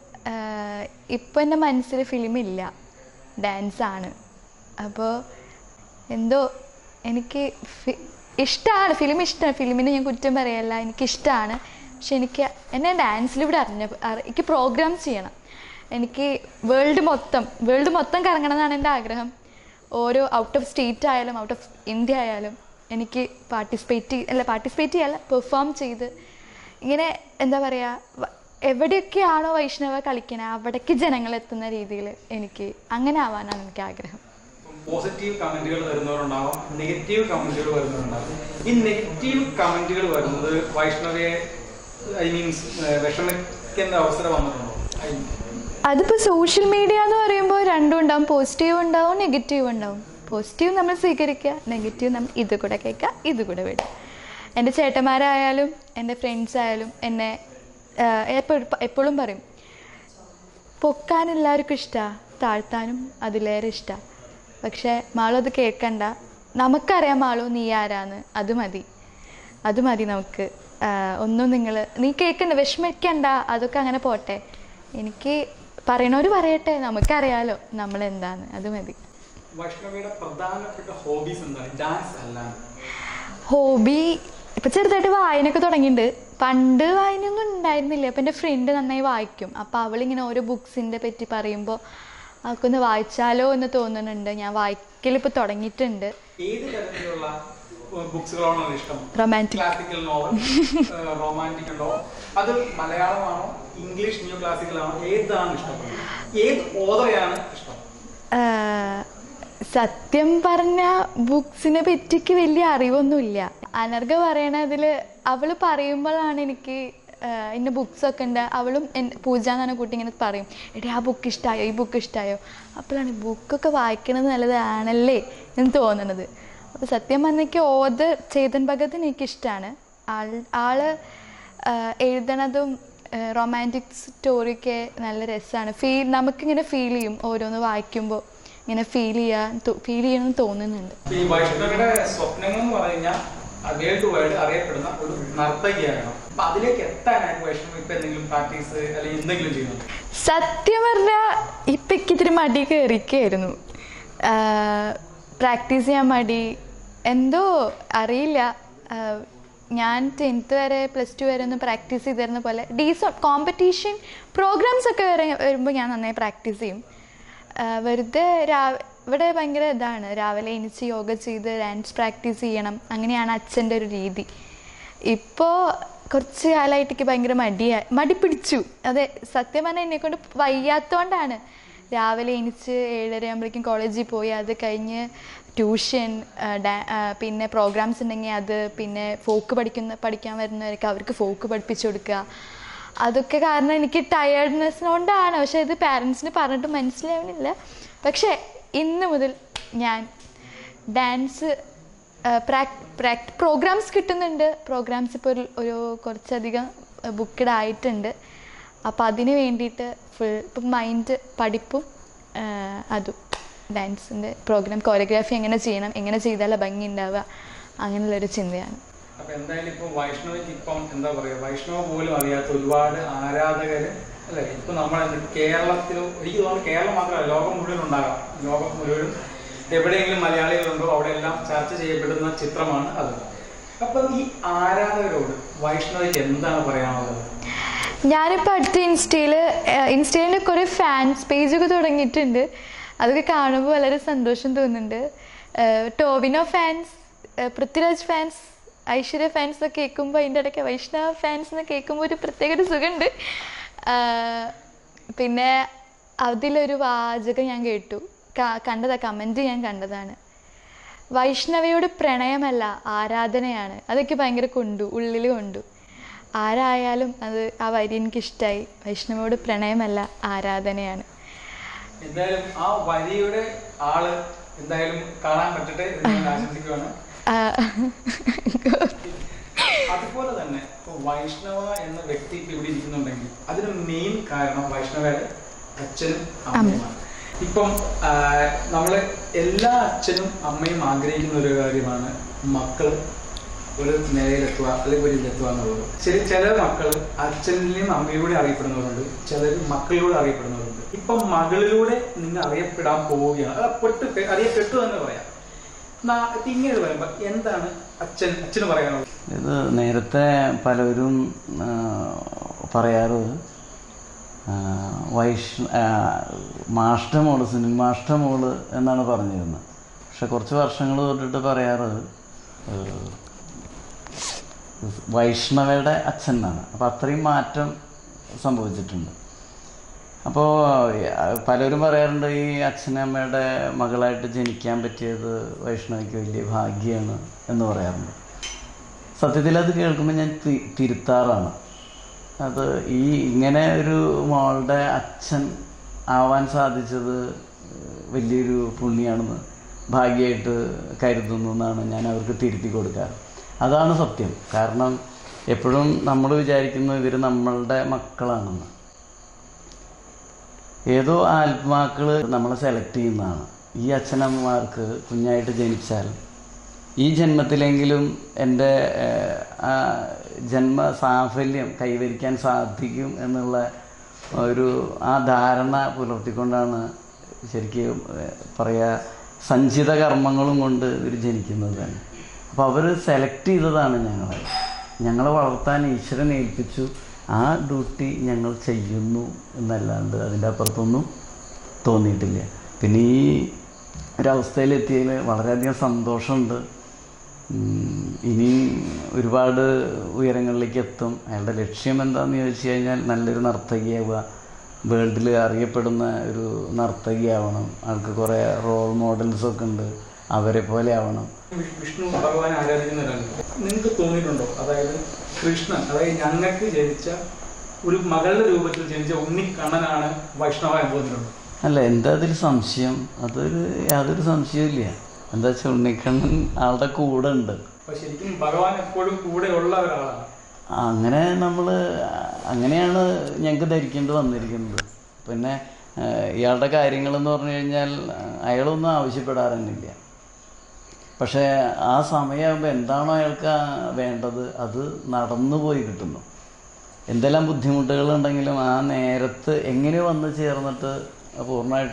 ഇപ്പം എൻ്റെ മനസ്സിൽ ഫിലിം ഇല്ല ഡാൻസാണ് അപ്പോൾ എന്തോ എനിക്ക് ഇഷ്ടമാണ് ഫിലിം ഇഷ്ടമാണ് ഫിലിമിനെ ഞാൻ കുറ്റം പറയല്ല എനിക്കിഷ്ടമാണ് പക്ഷെ എനിക്ക് എന്നെ ഡാൻസിലൂടെ അറിഞ്ഞ അറി- എനിക്ക് പ്രോഗ്രാംസ് ചെയ്യണം എനിക്ക് വേൾഡ് മൊത്തം വേൾഡ് മൊത്തം കറങ്ങണം എന്നാണ് എൻ്റെ ആഗ്രഹം ഓരോ ഔട്ട് ഓഫ് സ്റ്റേറ്റ് ആയാലും ഔട്ട് ഓഫ് ഇന്ത്യ ആയാലും എനിക്ക് പാർട്ടിസിപ്പേറ്റ് അല്ല പാർട്ടിസിപ്പേറ്റ് ചെയ്യല്ല പെർഫോം ചെയ്ത് ഇങ്ങനെ എന്താ പറയുക എവിടെയൊക്കെയാണോ വൈഷ്ണവ കളിക്കണേ അവിടേക്ക് ജനങ്ങൾ എത്തുന്ന രീതിയിൽ എനിക്ക് അങ്ങനെ ആവാനാണ് എനിക്ക് ആഗ്രഹം പോസിറ്റീവ് കമന്റുകൾ വരുന്നവരുണ്ടാവും നെഗറ്റീവ് കമന്റുകൾ വരുന്നവരുണ്ടാവും ഈ നെഗറ്റീവ് കമന്റുകൾ വരുന്നത് വൈഷ്ണവയെ ഐ മീൻസ് വിഷമിക്കുന്ന അവസരം വന്നിട്ടുണ്ടോ I mean, അതിപ്പോൾ സോഷ്യൽ മീഡിയ എന്ന് പറയുമ്പോൾ രണ്ടും ഉണ്ടാവും പോസിറ്റീവ് ഉണ്ടാവും നെഗറ്റീവ് ഉണ്ടാവും പോസിറ്റീവ് നമ്മൾ സ്വീകരിക്കുക നെഗറ്റീവ് നമ്മൾ ഇത് കൂടെ കേൾക്കുക ഇത് കൂടെ വിടുക എൻ്റെ ചേട്ടന്മാരായാലും എൻ്റെ ഫ്രണ്ട്സ് ആയാലും എന്നെ എപ്പോഴും എപ്പോഴും പറയും പൊക്കാൻ എല്ലാവർക്കും ഇഷ്ടമാണ് താഴ്ത്താനും അതിലേറെ ഇഷ്ടമാണ് പക്ഷേ മാളു അത് കേൾക്കണ്ട നമുക്കറിയാം മാളു നീ ആരാന്ന് അത് മതി അത് മതി നമുക്ക് ആഹ് ഒന്നും നിങ്ങൾ നീ കേൾക്കണ്ട വിഷമിക്കണ്ട അതൊക്കെ അങ്ങനെ പോട്ടെ എനിക്ക് പറയണവർ പറയട്ടെ നമുക്കറിയാലോ നമ്മൾ എന്താന്ന് അത് മതി വൈഷ്ണവിയുടെ പ്രധാനപ്പെട്ട ഹോബീസ് എന്താണ് ഡാൻസ് അല്ലാതെ ഹോബി ഇപ്പം ചെറുതായിട്ട് വായനയൊക്കെ തുടങ്ങിയിട്ടുണ്ട് പണ്ട് വായനയൊന്നും ഉണ്ടായിരുന്നില്ല അപ്പം എൻ്റെ ഫ്രണ്ട് നന്നായി വായിക്കും അപ്പോൾ അവളിങ്ങനെ ഓരോ ബുക്സിൻ്റെ പറ്റി പറയുമ്പോൾ അവൾക്കൊന്ന് വായിച്ചാലോ എന്ന് തോന്നുന്നുണ്ട് ഞാൻ വായിക്കലിപ്പോൾ തുടങ്ങിയിട്ടുണ്ട് ഏത് തരത്തിലുള്ള ബുക്സുകളാണോ ഇഷ്ടം റൊമാൻറ്റിക് ക്ലാസിക്കൽ നോവൽ റൊമാൻറ്റിക് ഉണ്ടോ അത് മലയാളമാണോ ഇംഗ്ലീഷ് ന്യൂ ക്ലാസിക്കൽ ആണോ ഏതാണ് ഇഷ്ടപ്പെടുന്നത് ഏത് ഓതറയാണ് ഇഷ്ടം ആഹ് സത്യം പറഞ്ഞ ബുക്സിനെ പറ്റിക്ക് വലിയ അറിവൊന്നുമില്ല അനർഘ പറയണതിൽ അവൾ പറയുമ്പോഴാണ് എനിക്ക് ആഹ് ഇന്ന ബുക്സ് ഒക്കെ ഉണ്ട് അവളും എൻ- പൂജ എന്നാണ് കുട്ടി ഇങ്ങനെ പറയും എടി ആ ബുക്ക് ഇഷ്ടമായോ ഈ ബുക്ക് ഇഷ്ടമായോ അപ്പോഴാണ് ബുക്കൊക്കെ വായിക്കണത് നല്ലതാണല്ലേ എന്ന് തോന്നണത് അപ്പോൾ സത്യം പറഞ്ഞെനിക്ക് ഓത് ചേതൻ ഭഗത് എനിക്കിഷ്ടമാണ് ആൾ ആള് ആഹ് എഴുതണതും റൊമാൻറ്റിക് സ്റ്റോറിയൊക്കെ നല്ല രസമാണ് ഫീൽ നമുക്കിങ്ങനെ ഫീൽ ചെയ്യും ഓരോന്ന് വായിക്കുമ്പോൾ ഇങ്ങനെ ഫീൽ ചെയ്യാൻ ഫീൽ ചെയ്യണമെന്ന് തോന്നുന്നുണ്ട് ഈ വൈഷ്ണവിയുടെ സ്വപ്നങ്ങൾ എന്ന് പറഞ്ഞാൽ വേൾഡ് വൈഡ് അറിയപ്പെടുന്ന ഒരു നർത്തകിയാണ് അപ്പൊ അതിലേക്ക് എത്താനായിട്ട് വൈഷ്ണവ് ഇപ്പൊ എന്തെങ്കിലും പ്രാക്ടീസ് അല്ലെങ്കിൽ എന്തെങ്കിലും ചെയ്യുന്നുണ്ട് സത്യം പറഞ്ഞാൽ ഇപ്പം എനിക്ക് ഇത്തിരി മടി കയറിക്കായിരുന്നു പ്രാക്ടീസ് ചെയ്യാൻ മടി എന്തോ അറിയില്ല ആഹ് ഞാൻ ടെൻത്ത് വരെ പ്ലസ് ടു വരെ ഒന്ന് പ്രാക്ടീസ് ചെയ്തിരുന്ന പോലെ ഡീസോ കോമ്പറ്റീഷൻ പ്രോഗ്രാംസ് ഒക്കെ വരെ വരുമ്പോൾ ഞാൻ നന്നായി പ്രാക്ടീസ് ചെയ്യും ആഹ് വെറുതെ രാ ഇവിടെ ഭയങ്കര ഇതാണ് രാവിലെ എണീച്ച് യോഗ ചെയ്ത് ഡാൻസ് പ്രാക്ടീസ് ചെയ്യണം അങ്ങനെയാണ് അച്ഛൻ്റെ ഒരു രീതി ഇപ്പോൾ കുറച്ച് കാലമായിട്ട് എനിക്ക് ഭയങ്കര മടിയായി മടി പിടിച്ചു അതെ സത്യം പറഞ്ഞാൽ എന്നെ കൊണ്ട് വയ്യാത്തതുകൊണ്ടാണ് രാവിലെ എണീച്ച് ഏഴര ആകുമ്പോഴേക്കും കോളേജിൽ പോയി അത് കഴിഞ്ഞ് ട്യൂഷൻ പിന്നെ പ്രോഗ്രാംസ് ഉണ്ടെങ്കിൽ അത് പിന്നെ ഫോക്ക് പഠിക്കുന്ന പഠിക്കാൻ വരുന്നവർക്ക് അവർക്ക് ഫോക്ക് പഠിപ്പിച്ചു കൊടുക്കുക അതൊക്കെ കാരണം എനിക്ക് ടയേർഡ്നെസ് കൊണ്ടാണ് പക്ഷെ ഇത് പാരൻസിന് പറഞ്ഞിട്ട് മനസ്സിലാവുന്നില്ല പക്ഷേ ഇന്ന് മുതൽ ഞാൻ ഡാൻസ് പ്രോഗ്രാംസ് കിട്ടുന്നുണ്ട് പ്രോഗ്രാംസ് ഇപ്പോൾ ഒരു ഒരു കുറച്ചധികം ബുക്കഡ് ആയിട്ടുണ്ട് അപ്പോൾ അതിന് വേണ്ടിയിട്ട് ഫുൾ ഇപ്പം മൈൻഡ് പഠിപ്പും ആ, അതും ഡാൻസിൻ്റെ പ്രോഗ്രാം കോറിയോഗ്രാഫി എങ്ങനെ ചെയ്യണം എങ്ങനെ ചെയ്താലാണ് ഭംഗി ഉണ്ടാവുക അങ്ങനെയുള്ളൊരു ചിന്തയാണ് അപ്പൊ എന്തായാലും ഇപ്പൊ വൈഷ്ണവിക്ക് ഇപ്പം എന്താ പറയാ വൈഷ്ണവ പോലും അറിയാത്ത ഒരുപാട് ആരാധകര് അല്ലെ ഇപ്പൊ നമ്മളെ കേരളത്തിലും എനിക്ക് തോന്നുന്നു കേരളം മാത്രമല്ല ലോകം മുഴുവൻ ഉണ്ടാകാം ലോകം മുഴുവൻ എവിടെയെങ്കിലും മലയാളികളുണ്ടോ അവിടെ എല്ലാം ചർച്ച ചെയ്യപ്പെടുന്ന ചിത്രമാണ് അത് അപ്പൊ ഈ ആരാധകരോട് വൈഷ്ണവിക്ക് എന്താണ് പറയാനുള്ളത് ഞാനിപ്പോൾ അടുത്ത ഇൻസ്റ്റയിൽ ഇൻസ്റ്റയിൽ കുറേ ഫാൻസ് പേജൊക്കെ തുടങ്ങിയിട്ടുണ്ട് അതൊക്കെ കാണുമ്പോൾ വളരെ സന്തോഷം തോന്നുന്നുണ്ട് ഏഹ് ടോവിനോ ഫാൻസ് ഏഹ് പൃഥ്വിരാജ് ഫാൻസ് ഐശ്വര്യ ഫാൻസ് ഒക്കെ കേൾക്കുമ്പോൾ അതിൻ്റെ ഇടയ്ക്ക് വൈഷ്ണവ ഫാൻസ് എന്ന് കേൾക്കുമ്പോൾ ഒരു പ്രത്യേക ഒരു സുഖമുണ്ട് ആഹ് പിന്നെ അതിലൊരു വാചകം ഞാൻ കേട്ടു ക- കണ്ടതാ കമൻറ്റ് ഞാൻ കണ്ടതാണ് വൈഷ്ണവയോട് പ്രണയമല്ല ആരാധനയാണ് അതൊക്കെ ഭയങ്കര കൊണ്ടു ഉള്ളിൽ കൊണ്ടു ആരായാലും അത് ആ വരി എനിക്കിഷ്ടമായി വൈഷ്ണവയോട് പ്രണയമല്ല ആരാധനയാണ് എന്തായാലും ആ വരിയുടെ ആള് എന്തായാലും കാണാൻ പറ്റട്ടെ എന്ന് ഞാൻ ആശംസിക്കുകയാണ് ആ, അതുപോലെ തന്നെ ഇപ്പൊ വൈഷ്ണവ എന്ന വ്യക്തി ഇപ്പൊ ഇവിടെ ഇരിക്കുന്നുണ്ടെങ്കിൽ അതിന് മെയിൻ കാരണം വൈഷ്ണവയുടെ അച്ഛനും അമ്മയുമാണ് ഇപ്പം ആ, നമ്മള് എല്ലാ അച്ഛനും അമ്മയും ആഗ്രഹിക്കുന്ന ഒരു കാര്യമാണ് മക്കള് ഒരു നിലയിലെത്തുക അല്ലെങ്കിൽ ഒരു ഇതിലെത്തുക എന്നുള്ളത് ശരി ചില മക്കള് അച്ഛനിലെയും അമ്മയിലൂടെ അറിയപ്പെടുന്നവരുണ്ട് ചിലർ മക്കളിലൂടെ അറിയപ്പെടുന്നവരുണ്ട് ഇപ്പം മകളിലൂടെ നിങ്ങൾ അറിയപ്പെടാൻ പോവുകയാണ് അത് പെട്ട് പെ- അറിയപ്പെട്ടു എന്ന് പറയാം നാ- ഇപ്പൊ ഇങ്ങനെ പറയുമ്പോ എന്താണ് അച്ഛൻ അച്ഛന് പറയാനുള്ളത് ഇത് നേരത്തെ പലരും ആ, പറയാറ് ആ, വൈഷ്ണ ആ, മാഷ്ട മോള് സുനിൽ മാഷ്ട മോള് എന്നാണ് പറഞ്ഞിരുന്നത് പക്ഷെ കുറച്ച് വർഷങ്ങൾ തൊട്ടിട്ട് പറയാറ് ഏ, വൈഷ്ണവയുടെ അച്ഛൻ എന്നാണ് അപ്പം അത്രയും മാറ്റം സംഭവിച്ചിട്ടുണ്ട് അപ്പോൾ പലരും പറയാറുണ്ട് ഈ അച്ഛനമ്മയുടെ മകളായിട്ട് ജനിക്കാൻ പറ്റിയത് വൈഷ്ണവിക്ക് വലിയ ഭാഗ്യമാണ് എന്ന് പറയാറുണ്ട് സത്യത്തിൽ അത് കേൾക്കുമ്പോൾ ഞാൻ തി- തിരുത്താറാണ് അത് ഈ ഇങ്ങനെ ഒരു മോളുടെ അച്ഛൻ ആവാൻ സാധിച്ചത് വലിയൊരു പുണ്യമാണെന്ന് ഭാഗ്യമായിട്ട് കരുതുന്നു എന്നാണ് ഞാൻ അവർക്ക് തിരുത്തി കൊടുക്കാറ് അതാണ് സത്യം കാരണം എപ്പോഴും നമ്മൾ വിചാരിക്കുന്നു ഇവർ നമ്മളുടെ മക്കളാണെന്ന് ഏതോ ആത്മാക്കൾ നമ്മളെ സെലക്ട് ചെയ്യുന്നതാണ് ഈ അച്ഛനമ്മമാർക്ക് കുഞ്ഞായിട്ട് ജനിച്ചാൽ ഈ ജന്മത്തിലെങ്കിലും എൻ്റെ ഏഹ്, ആ ജന്മ സാഫല്യം കൈവരിക്കാൻ സാധിക്കും എന്നുള്ള ഒരു ആ ധാരണ പുലർത്തിക്കൊണ്ടാണ് ശരിക്കും ഏഹ്, പറയുക സഞ്ചിത കർമ്മങ്ങളും കൊണ്ട് ഇവർ ജനിക്കുന്നത് തന്നെ അപ്പോൾ അവർ സെലക്ട് ചെയ്തതാണ് ഞങ്ങളെ ഞങ്ങളെ വളർത്താൻ ഈശ്വരൻ ഏൽപ്പിച്ചു ആ ഡ്യൂട്ടി ഞങ്ങൾ ചെയ്യുന്നു എന്നല്ലാണ്ട് അതിൻ്റെ അപ്പുറത്തൊന്നും തോന്നിയിട്ടില്ല പിന്നെ ഈ ഒരവസ്ഥയിലെത്തിയതിൽ വളരെയധികം സന്തോഷമുണ്ട് ഉം, ഇനി ഒരുപാട് ഉയരങ്ങളിലേക്ക് എത്തും അയാളുടെ ലക്ഷ്യം എന്താണെന്ന് ചോദിച്ചു കഴിഞ്ഞാൽ നല്ലൊരു നർത്തകിയാവുക വേൾഡിൽ അറിയപ്പെടുന്ന ഒരു നർത്തകിയാവണം ആൾക്ക് കുറേ റോൾ മോഡൽസൊക്കെ ഉണ്ട് അവരെ പോലെ ആവണം വി- വിഷ്ണു ഭഗവാൻ ആരാധിക്കുന്നവരാണ് നിങ്ങൾക്ക് തോന്നിയിട്ടുണ്ടോ അതായത് കൃഷ്ണൻ അതായത് ഞങ്ങൾക്ക് ജനിച്ച ഒരു മകളുടെ രൂപത്തിൽ ജനിച്ച ഉണ്ണിക്കണ്ണനാണ് വൈഷ്ണവ എന്ന് തോന്നിയിട്ടുണ്ടോ അല്ല എന്താ അതിൽ സംശയം അതൊരു യാതൊരു സംശയമില്ല എന്താ വെച്ചാൽ ഉണ്ണിക്കണ്ണൻ ആളുടെ കൂടെ ഉണ്ട് അപ്പൊ ശരിക്കും ഭഗവാൻ എപ്പോഴും കൂടെ ഉള്ള ഒരാളാണ് അങ്ങനെ നമ്മൾ അങ്ങനെയാണ് ഞങ്ങൾക്ക് ധരിക്കേണ്ടി വന്നിരിക്കുന്നത് പിന്നെ ആ, ഇയാളുടെ കാര്യങ്ങളെന്ന് പറഞ്ഞു കഴിഞ്ഞാൽ ആ, അയാളൊന്നും ആവശ്യപ്പെടാറന്നില്ല പക്ഷേ ആ സമയമാകുമ്പോൾ എന്താണോ അയാൾക്ക് ആ വേണ്ടത് അത് നടന്നു പോയി കിട്ടുന്നു എന്തെല്ലാം ബുദ്ധിമുട്ടുകളുണ്ടെങ്കിലും ആ നേരത്ത് എങ്ങനെ വന്ന് ചേർന്നിട്ട് പൂർണ്ണമായിട്ടും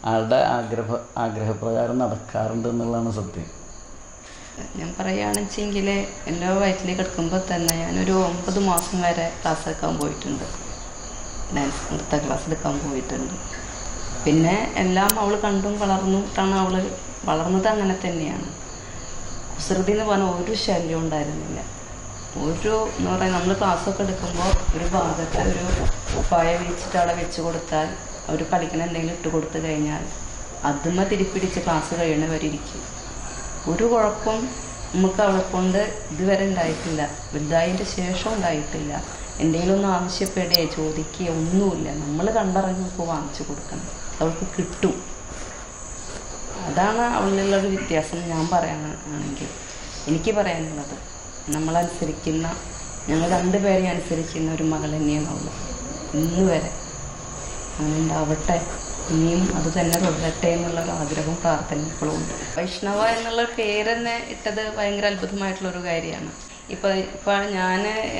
ആളുടെ ആഗ്രഹ ആഗ്രഹപ്രകാരം നടക്കാറുണ്ട് എന്നുള്ളതാണ് സത്യം ഞാൻ പറയുകയാണെന്ന് വെച്ചെങ്കിൽ എൻ്റെ വയറ്റിൽ കിടക്കുമ്പോൾ തന്നെ ഞാനൊരു ഒമ്പത് മാസം വരെ ക്ലാസ് എടുക്കാൻ പോയിട്ടുണ്ട് ഡാൻസ് നൃത്ത ക്ലാസ് എടുക്കാൻ പോയിട്ടുണ്ട് പിന്നെ എല്ലാം അവൾ കണ്ടും വളർന്നിട്ടാണ് അവൾ വളർന്നത് അങ്ങനെ തന്നെയാണ് കുസൃതി എന്ന് പറഞ്ഞാൽ ഒരു ശല്യം ഉണ്ടായിരുന്നില്ല ഒരു എന്ന് പറയാൻ നമ്മൾ ക്ലാസ്സൊക്കെ എടുക്കുമ്പോൾ ഒരു ഭാഗത്ത് ഒരു പായ വിരിച്ചിട്ട് അവിടെ വെച്ച് കൊടുത്താൽ അവർ കളിക്കണ എന്തെങ്കിലും ഇട്ട് കൊടുത്തു കഴിഞ്ഞാൽ അതുമ്മ തിരിപ്പിടിച്ച് ക്ലാസ് കഴിയണവരെ ഇരിക്കും ഒരു കുഴപ്പം നമുക്ക് അവളെ കൊണ്ട് ഇതുവരെ ഉണ്ടായിട്ടില്ല വലുതായതിൻ്റെ ശേഷം ഉണ്ടായിട്ടില്ല എന്തെങ്കിലും ഒന്ന് ആവശ്യപ്പെടുകയോ ചോദിക്കുകയോ ഒന്നുമില്ല നമ്മൾ കണ്ടറിഞ്ഞ് നമുക്ക് വാങ്ങിച്ചു കൊടുക്കണം അവൾക്ക് കിട്ടും അതാണ് അവളിലുള്ള ഒരു വ്യത്യാസം ഞാൻ പറയാനാണെങ്കിൽ എനിക്ക് പറയാനുള്ളത് നമ്മളനുസരിക്കുന്ന ഞങ്ങൾ രണ്ടുപേരെയും അനുസരിക്കുന്ന ഒരു മകൾ തന്നെയാണ് അവൾ ഇന്ന് വരെ അങ്ങനെ ഉണ്ടാവട്ടെ ഇനിയും അത് തന്നെ തുടരട്ടെ എന്നുള്ള ഒരു ആഗ്രഹവും പ്രാർത്ഥനയും ഇപ്പോഴും ഉണ്ട് വൈഷ്ണവ എന്നുള്ള പേര് തന്നെ ഇട്ടത് ഭയങ്കര അത്ഭുതമായിട്ടുള്ള ഒരു കാര്യമാണ് ഇപ്പൊ ഇപ്പൊ ഞാൻ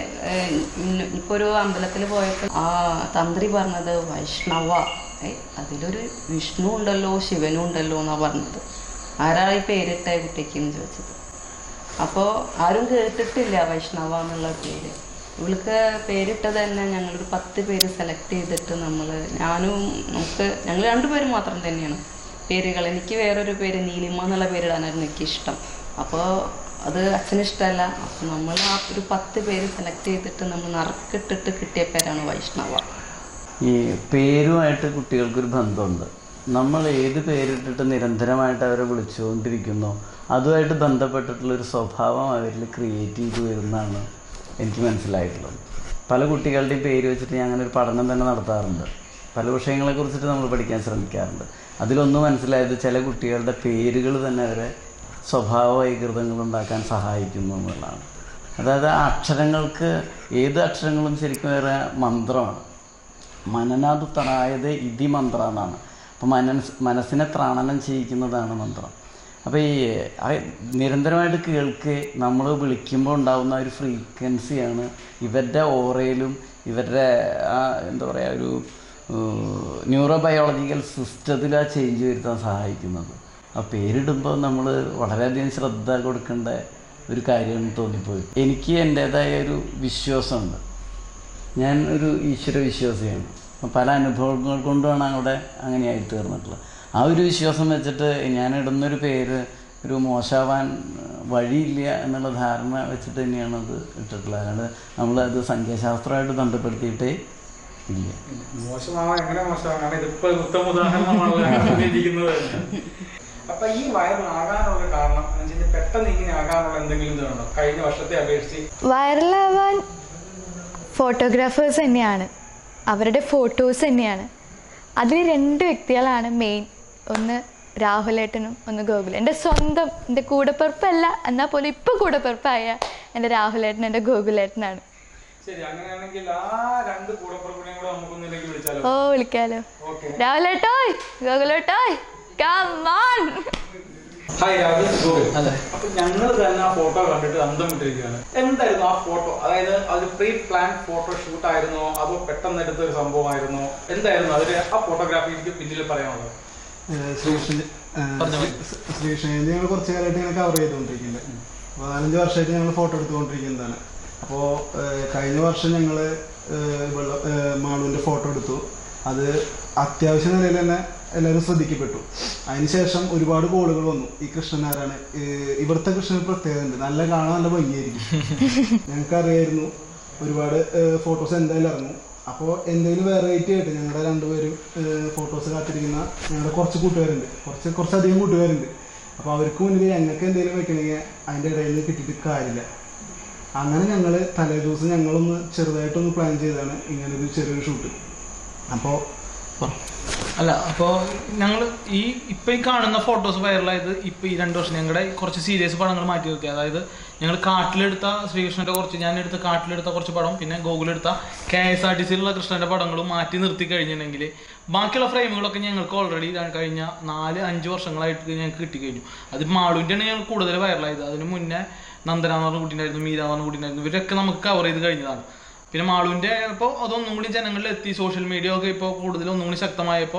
ഇപ്പൊ ഒരു അമ്പലത്തിൽ പോയപ്പോൾ ആ തന്ത്രി പറഞ്ഞത് വൈഷ്ണവ ഏ, അതിലൊരു വിഷ്ണു ഉണ്ടല്ലോ ശിവനും ഉണ്ടല്ലോ എന്നാ പറഞ്ഞത് ആരാ ഈ പേരിട്ട കുട്ടിക്ക് എന്ന് ചോദിച്ചത് അപ്പോൾ ആരും കേട്ടിട്ടില്ല വൈഷ്ണവ എന്നുള്ള പേര് ഇവൾക്ക് പേരിട്ടത് തന്നെ ഞങ്ങളൊരു പത്ത് പേര് സെലക്ട് ചെയ്തിട്ട് നമ്മൾ ഞാനും നമുക്ക് ഞങ്ങൾ രണ്ടുപേരും മാത്രം തന്നെയാണ് പേരുകൾ എനിക്ക് വേറൊരു പേര് നീലിമ എന്നുള്ള പേരിടാനായിരുന്നു എനിക്കിഷ്ടം അപ്പോൾ അത് അച്ഛന് ഇഷ്ടമല്ല അപ്പോൾ നമ്മൾ ആ ഒരു പത്ത് പേര് സെലക്ട് ചെയ്തിട്ട് നമ്മൾ നറുക്കിട്ടിട്ട് കിട്ടിയ പേരാണ് വൈഷ്ണവ ഈ പേരുമായിട്ട് കുട്ടികൾക്കൊരു ബന്ധമുണ്ട് നമ്മൾ ഏത് പേരിട്ടിട്ട് നിരന്തരമായിട്ട് അവരെ വിളിച്ചുകൊണ്ടിരിക്കുന്നോ അതുമായിട്ട് ബന്ധപ്പെട്ടിട്ടുള്ളൊരു സ്വഭാവം അവരിൽ ക്രിയേറ്റ് ചെയ്തു വരുന്നതാണ് എനിക്ക് മനസ്സിലായിട്ടുള്ളത് പല കുട്ടികളുടെയും പേര് വെച്ചിട്ട് ഞാൻ അങ്ങനെ ഒരു പഠനം തന്നെ നടത്താറുണ്ട് പല വിഷയങ്ങളെ കുറിച്ചിട്ട് നമ്മൾ പഠിക്കാൻ ശ്രമിക്കാറുണ്ട് അതിലൊന്ന് മനസ്സിലായത് ചില കുട്ടികളുടെ പേരുകൾ തന്നെ അവരെ സ്വഭാവ വൈകൃതങ്ങൾ ഉണ്ടാക്കാൻ സഹായിക്കുന്നു എന്നുള്ളതാണ് അതായത് ആ അക്ഷരങ്ങൾക്ക് ഏത് അക്ഷരങ്ങളും ശരിക്കും വേറെ മന്ത്രമാണ് മനനാത് തറായത് ഇതി മന്ത്ര എന്നാണ് അപ്പോൾ മനസ് മനസ്സിനെ ത്രാണനം ചെയ്യിക്കുന്നതാണ് മന്ത്രം അപ്പോൾ ഈ ആ നിരന്തരമായിട്ട് കേൾക്കെ നമ്മൾ വിളിക്കുമ്പോൾ ഉണ്ടാകുന്ന ഒരു ഫ്രീക്വൻസിയാണ് ഇവരുടെ ഓറയിലും ഇവരുടെ ആ എന്താ പറയുക ഒരു ന്യൂറോ ബയോളജിക്കൽ സിസ്റ്റത്തിൽ ആ ചേഞ്ച് വരുത്താൻ സഹായിക്കുന്നത് ആ പേരിടുമ്പോൾ നമ്മൾ വളരെയധികം ശ്രദ്ധ കൊടുക്കേണ്ട ഒരു കാര്യമെന്ന് തോന്നിപ്പോയി എനിക്ക് എൻ്റേതായ ഒരു വിശ്വാസമുണ്ട് ഞാൻ ഒരു ഈശ്വര വിശ്വാസിയാണ് അപ്പം പല അനുഭവങ്ങൾ കൊണ്ടുമാണ് അവിടെ അങ്ങനെയായി തീർന്നിട്ടുള്ളത് ആ ഒരു വിശ്വാസം വെച്ചിട്ട് ഞാൻ ഇടുന്നൊരു പേര് ഒരു മോശമാവാൻ വഴിയില്ല എന്നുള്ള ധാരണ വെച്ചിട്ട് തന്നെയാണ് അത് ഇട്ടിട്ടുള്ളത് അല്ലാണ്ട് നമ്മളത് സംഖ്യാശാസ്ത്രമായിട്ട് ബന്ധപ്പെടുത്തിയിട്ടേ ഇല്ല മോശമാവാൻ എങ്ങനെ മോശമാവാൻ കാരണം ഇതിപ്പോ ഉത്തമ ഉദാഹരണമാണല്ലോ ഇരിക്കുന്നത് തന്നെ. അപ്പൊ ഈ വയറിലാകാനുള്ള കാരണം എന്ന് വെച്ചാൽ പെട്ടെന്ന് ഇങ്ങനെ ആകാനുള്ള എന്തെങ്കിലും ഇതുണ്ടോ കഴിഞ്ഞ വർഷത്തെ അപേക്ഷിച്ച് വൈറലാവാൻ ഫോട്ടോഗ്രാഫേഴ്സ് തന്നെയാണ് അവരുടെ ഫോട്ടോസ് തന്നെയാണ് അതിൽ രണ്ട് വ്യക്തികളാണ് മെയിൻ ഒന്ന് രാഹുലേട്ടനും ഒന്ന് ഗോകുലൻ എൻ്റെ സ്വന്തം എൻ്റെ കൂടപ്പിറപ്പല്ല എന്നാൽ പോലും ഇപ്പം കൂടപ്പിറപ്പായ എൻ്റെ രാഹുലേട്ടൻ എൻ്റെ ഗോകുലേട്ടനാണ് ശരി അങ്ങനെയാണെങ്കിൽ ആ രണ്ട് കൂടപ്പുറപ്പിനെയും കൂടെ നമുക്കൊന്നിലേക്ക് വിളിച്ചാലോ ഓ വിളിക്കാലോ ഓക്കെ രാഹുലേട്ടോയ് ഗോകുലേട്ടോയ് കമാൺ ഹായ് രാഹുൽ ഗോകുൽ അപ്പൊ ഞങ്ങൾ തന്നെ ആ ഫോട്ടോ കണ്ടിട്ട് അന്തം വിട്ടിരിക്കുകയാണ് എന്തായിരുന്നു ആ ഫോട്ടോ അതായത് അത് പ്രീ പ്ലാൻ ഫോട്ടോ ഷൂട്ട് ആയിരുന്നോ അതോ പെട്ടെന്ന് എടുത്ത ഒരു സംഭവമായിരുന്നോ എന്തായിരുന്നു അതിന് ആ ഫോട്ടോഗ്രാഫിക്ക് പിന്നിൽ പറയാനുള്ളത് ശ്രീകൃഷ്ണൻ ശ്രീകൃഷ്ണ ജയന്തി ഞങ്ങൾ കുറച്ച് കാലമായിട്ട് ഇങ്ങനെ കവർ ചെയ്തുകൊണ്ടിരിക്കുന്നുണ്ട് അപ്പോൾ നാലഞ്ച് വർഷമായിട്ട് ഞങ്ങൾ ഫോട്ടോ എടുത്തുകൊണ്ടിരിക്കുന്നതാണ് അപ്പോൾ കഴിഞ്ഞ വർഷം ഞങ്ങൾ വെള്ള മാളുവിൻ്റെ ഫോട്ടോ എടുത്തു അത് അത്യാവശ്യ നിലയിൽ തന്നെ എല്ലാവരും ശ്രദ്ധിക്കപ്പെട്ടു അതിനുശേഷം ഒരുപാട് കോളുകൾ വന്നു ഈ കൃഷ്ണൻ ആരാണ് ഏഹ് ഇവിടുത്തെ കൃഷ്ണൻ പ്രത്യേകത ഉണ്ട് നല്ല കാണാൻ നല്ല ഭംഗിയായിരിക്കും ഞങ്ങൾക്കറിയായിരുന്നു ഒരുപാട് ഫോട്ടോസ് എന്തായാലും ഇറങ്ങും അപ്പോൾ എന്തെങ്കിലും വെറൈറ്റി ആയിട്ട് ഞങ്ങളുടെ രണ്ടുപേരും ഫോട്ടോസ് കാത്തിരിക്കുന്ന ഞങ്ങളുടെ കുറച്ച് കൂട്ടുകാരുണ്ട് കുറച്ച് കുറച്ചധികം കൂട്ടുകാരുണ്ട് അപ്പോൾ അവർക്ക് മുന്നിൽ ഞങ്ങൾക്ക് എന്തെങ്കിലും വെക്കണമെങ്കിൽ അതിൻ്റെ ഇടയിൽ നിന്ന് കിട്ടിയിട്ട് കാര്യമില്ല അങ്ങനെ ഞങ്ങൾ തലേ ദിവസം ഞങ്ങളൊന്ന് ചെറുതായിട്ടൊന്ന് പ്ലാൻ ചെയ്താണ് ഇങ്ങനൊരു ചെറിയൊരു ഷൂട്ട് അപ്പോൾ അല്ല അപ്പോൾ ഞങ്ങൾ ഈ ഇപ്പൊ ഈ കാണുന്ന ഫോട്ടോസ് വൈറലായത് ഇപ്പൊ ഈ രണ്ട് വർഷം ഞങ്ങളുടെ കുറച്ച് സീരിയസ് പടങ്ങൾ മാറ്റി വെക്കുക അതായത് ഞങ്ങൾ കാട്ടിലെടുത്ത ശ്രീകൃഷ്ണന്റെ കുറച്ച് ഞാൻ എടുത്ത കാട്ടിലെടുത്ത കുറച്ച് പടം പിന്നെ ഗോകുലെടുത്ത കെ എസ് ആർ ടി സിയിലുള്ള കൃഷ്ണന്റെ പടങ്ങളും മാറ്റി നിർത്തി കഴിഞ്ഞിട്ടുണ്ടെങ്കിൽ ബാക്കിയുള്ള ഫ്രെയിമുകളൊക്കെ ഞങ്ങൾക്ക് ഓൾറെഡി കഴിഞ്ഞ നാല് അഞ്ച് വർഷങ്ങളായിട്ട് ഞങ്ങൾക്ക് കിട്ടിക്കഴിഞ്ഞു അത് മാളുവിൻ്റെയാണ് ഞങ്ങൾ കൂടുതൽ വൈറലായത് അതിന് മുന്നേ നന്ദന എന്ന് പറഞ്ഞ കുട്ടീനായിരുന്നു മീര എന്ന് പറഞ്ഞ കുട്ടീനായിരുന്നു ഇവരൊക്കെ നമുക്ക് കവർ ചെയ്ത് കഴിഞ്ഞതാണ് പിന്നെ മാളുവിന്റെ ഇപ്പോൾ അതൊന്നും കൂടി ജനങ്ങളിൽ എത്തി സോഷ്യൽ മീഡിയ ഒക്കെ ഇപ്പോൾ കൂടുതൽ ഒന്നും കൂടി ശക്തമായപ്പോൾ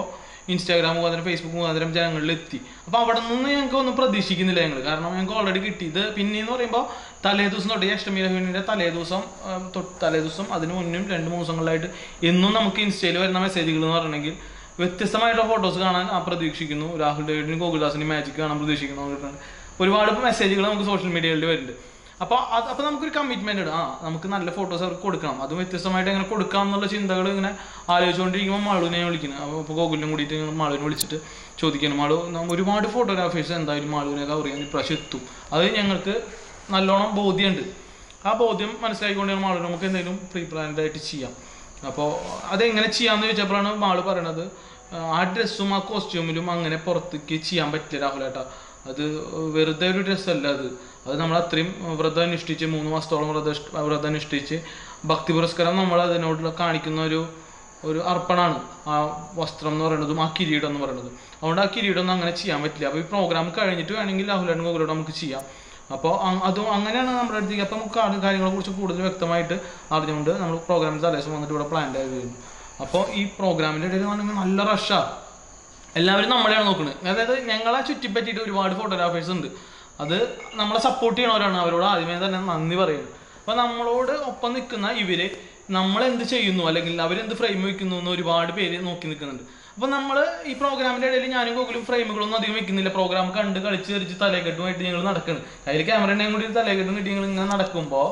ഇൻസ്റ്റാഗ്രാം മുഖാന്തരം ഫേസ്ബുക്ക് മുഖാന്തരം ജനങ്ങളിൽ എത്തി അപ്പോൾ അവിടെ നിന്ന് ഞങ്ങൾക്ക് ഒന്നും പ്രതീക്ഷിക്കുന്നില്ല ഞങ്ങൾ കാരണം ഞങ്ങൾക്ക് ഓൾറെഡി കിട്ടി ഇത് പിന്നെയെന്ന് പറയുമ്പോൾ തലേ ദിവസം തൊട്ട് ഈ അഷ്ടമി രഹുവിൻ്റെ തലേ ദിവസം ആ, തൊട്ട് തലേ ദിവസം അതിന് മുന്നും രണ്ട് മൂന്ന് ദിവസങ്ങളിലായിട്ട് എന്നും നമുക്ക് ഇൻസ്റ്റയിൽ വരുന്ന മെസ്സേജുകൾ എന്ന് പറഞ്ഞെങ്കിൽ വ്യത്യസ്തമായിട്ടുള്ള ഫോട്ടോസ് കാണാൻ ആ പ്രതീക്ഷിക്കുന്നു രാഹുൽ ഡേവിഡിനും ഗോകുൽദാസിനും മാജിക് കാണാൻ പ്രതീക്ഷിക്കുന്നു എന്ന് പറഞ്ഞിട്ട് ഒരുപാട് മെസ്സേജുകൾ നമുക്ക് സോഷ്യൽ മീഡിയയിൽ വരുന്നുണ്ട് അപ്പോൾ അത് അപ്പോൾ നമുക്കൊരു കമ്മിറ്റ്മെന്റ് ഉണ്ട് ആ നമുക്ക് നല്ല ഫോട്ടോസ് അവർക്ക് കൊടുക്കണം അതും വ്യത്യസ്തമായിട്ട് എങ്ങനെ കൊടുക്കാം എന്നുള്ള ചിന്തകൾ ഇങ്ങനെ ആലോചിച്ചുകൊണ്ടിരിക്കുമ്പോൾ മാളുവിനെ വിളിക്കുന്നത് അപ്പോൾ ഇപ്പോൾ ഗോകുലിനും കൂടിയിട്ട് ഞങ്ങൾ മാളുവിനെ വിളിച്ചിട്ട് ചോദിക്കണം മാളു നമ്മ ഒരുപാട് ഫോട്ടോഗ്രാഫേഴ്സ് എന്തായാലും മാളുവിനെ കവർ ചെയ്യാൻ ഇപ്രാവശ്യം എത്തും അത് ഞങ്ങൾക്ക് നല്ലോണം ബോധ്യമുണ്ട് ആ ബോധ്യം മനസ്സിലാക്കിക്കൊണ്ടാണ് മാളു നമുക്ക് എന്തെങ്കിലും പ്രീ പ്ലാൻഡ് ആയിട്ട് ചെയ്യാം അപ്പോൾ അതെങ്ങനെ ചെയ്യാമെന്ന് ചോദിച്ചപ്പോഴാണ് മാള് പറയണത് ആ ഡ്രസ്സും ആ കോസ്റ്റ്യൂമിലും അങ്ങനെ പുറത്തേക്ക് ചെയ്യാൻ പറ്റില്ല രാഹുലേട്ടാ അത് വെറുതെ ഒരു ഡ്രസ്സല്ല അത് അത് നമ്മൾ അത്രയും വ്രതം അനുഷ്ഠിച്ച് മൂന്ന് മാസത്തോളം വ്രത വ്രതം അനുഷ്ഠിച്ച് ഭക്തി പുരസ്കാരം നമ്മൾ അതിനോടുള്ള കാണിക്കുന്ന ഒരു ഒരു അർപ്പണാണ് ആ വസ്ത്രം എന്ന് പറയുന്നതും ആ കിരീടം എന്ന് പറയുന്നത് അതുകൊണ്ട് ആ കിരീടം ഒന്നും അങ്ങനെ ചെയ്യാൻ പറ്റില്ല അപ്പോൾ ഈ പ്രോഗ്രാം കഴിഞ്ഞിട്ട് വേണമെങ്കിൽ രാഹുലേട്ടൻ ഗോകുലോട് നമുക്ക് ചെയ്യാം അപ്പോൾ അതും അങ്ങനെയാണ് നമ്മുടെ അടുത്തേക്ക് അപ്പോൾ നമുക്ക് ആ കാര്യങ്ങളെ കുറിച്ച് കൂടുതൽ വ്യക്തമായിട്ട് അറിഞ്ഞുകൊണ്ട് നമ്മൾ പ്രോഗ്രാമിൽ തലേദിവസം വന്നിട്ട് ഇവിടെ പ്ലാൻ ആയി വരുന്നു അപ്പോൾ ഈ പ്രോഗ്രാമിൻ്റെ ഇടയിൽ എന്ന് പറഞ്ഞാൽ നല്ല റഷാണ് എല്ലാവരും നമ്മളെയാണ് നോക്കുന്നത് അതായത് ഞങ്ങളെ ചുറ്റിപ്പറ്റിയിട്ട് ഒരുപാട് ഫോട്ടോഗ്രാഫേഴ്സ് ഉണ്ട് അത് നമ്മളെ സപ്പോർട്ട് ചെയ്യണവരാണ് അവരോട് ആദ്യമേ തന്നെ നന്ദി പറയുന്നത് അപ്പൊ നമ്മളോട് ഒപ്പം നിൽക്കുന്ന ഇവര് നമ്മൾ എന്ത് ചെയ്യുന്നു അല്ലെങ്കിൽ അവരെന്ത് ഫ്രെയിം വെക്കുന്നു എന്ന് ഒരുപാട് പേര് നോക്കി നിൽക്കുന്നുണ്ട് അപ്പൊ നമ്മൾ ഈ പ്രോഗ്രാമിന്റെ ഇടയിൽ ഞാനും ഗോകുലും ഫ്രെയിമുകളൊന്നും അധികം വെക്കുന്നില്ല പ്രോഗ്രാം കണ്ട് കളിച്ച് തെറിച്ച് തലകെട്ടുമായിട്ട് ഞങ്ങൾ നടക്കുന്നത് കയ്യിൽ ക്യാമറയുടെയും കൂടി തലകെട്ടും കിട്ടി ഞങ്ങൾ ഇങ്ങനെ നടക്കുമ്പോൾ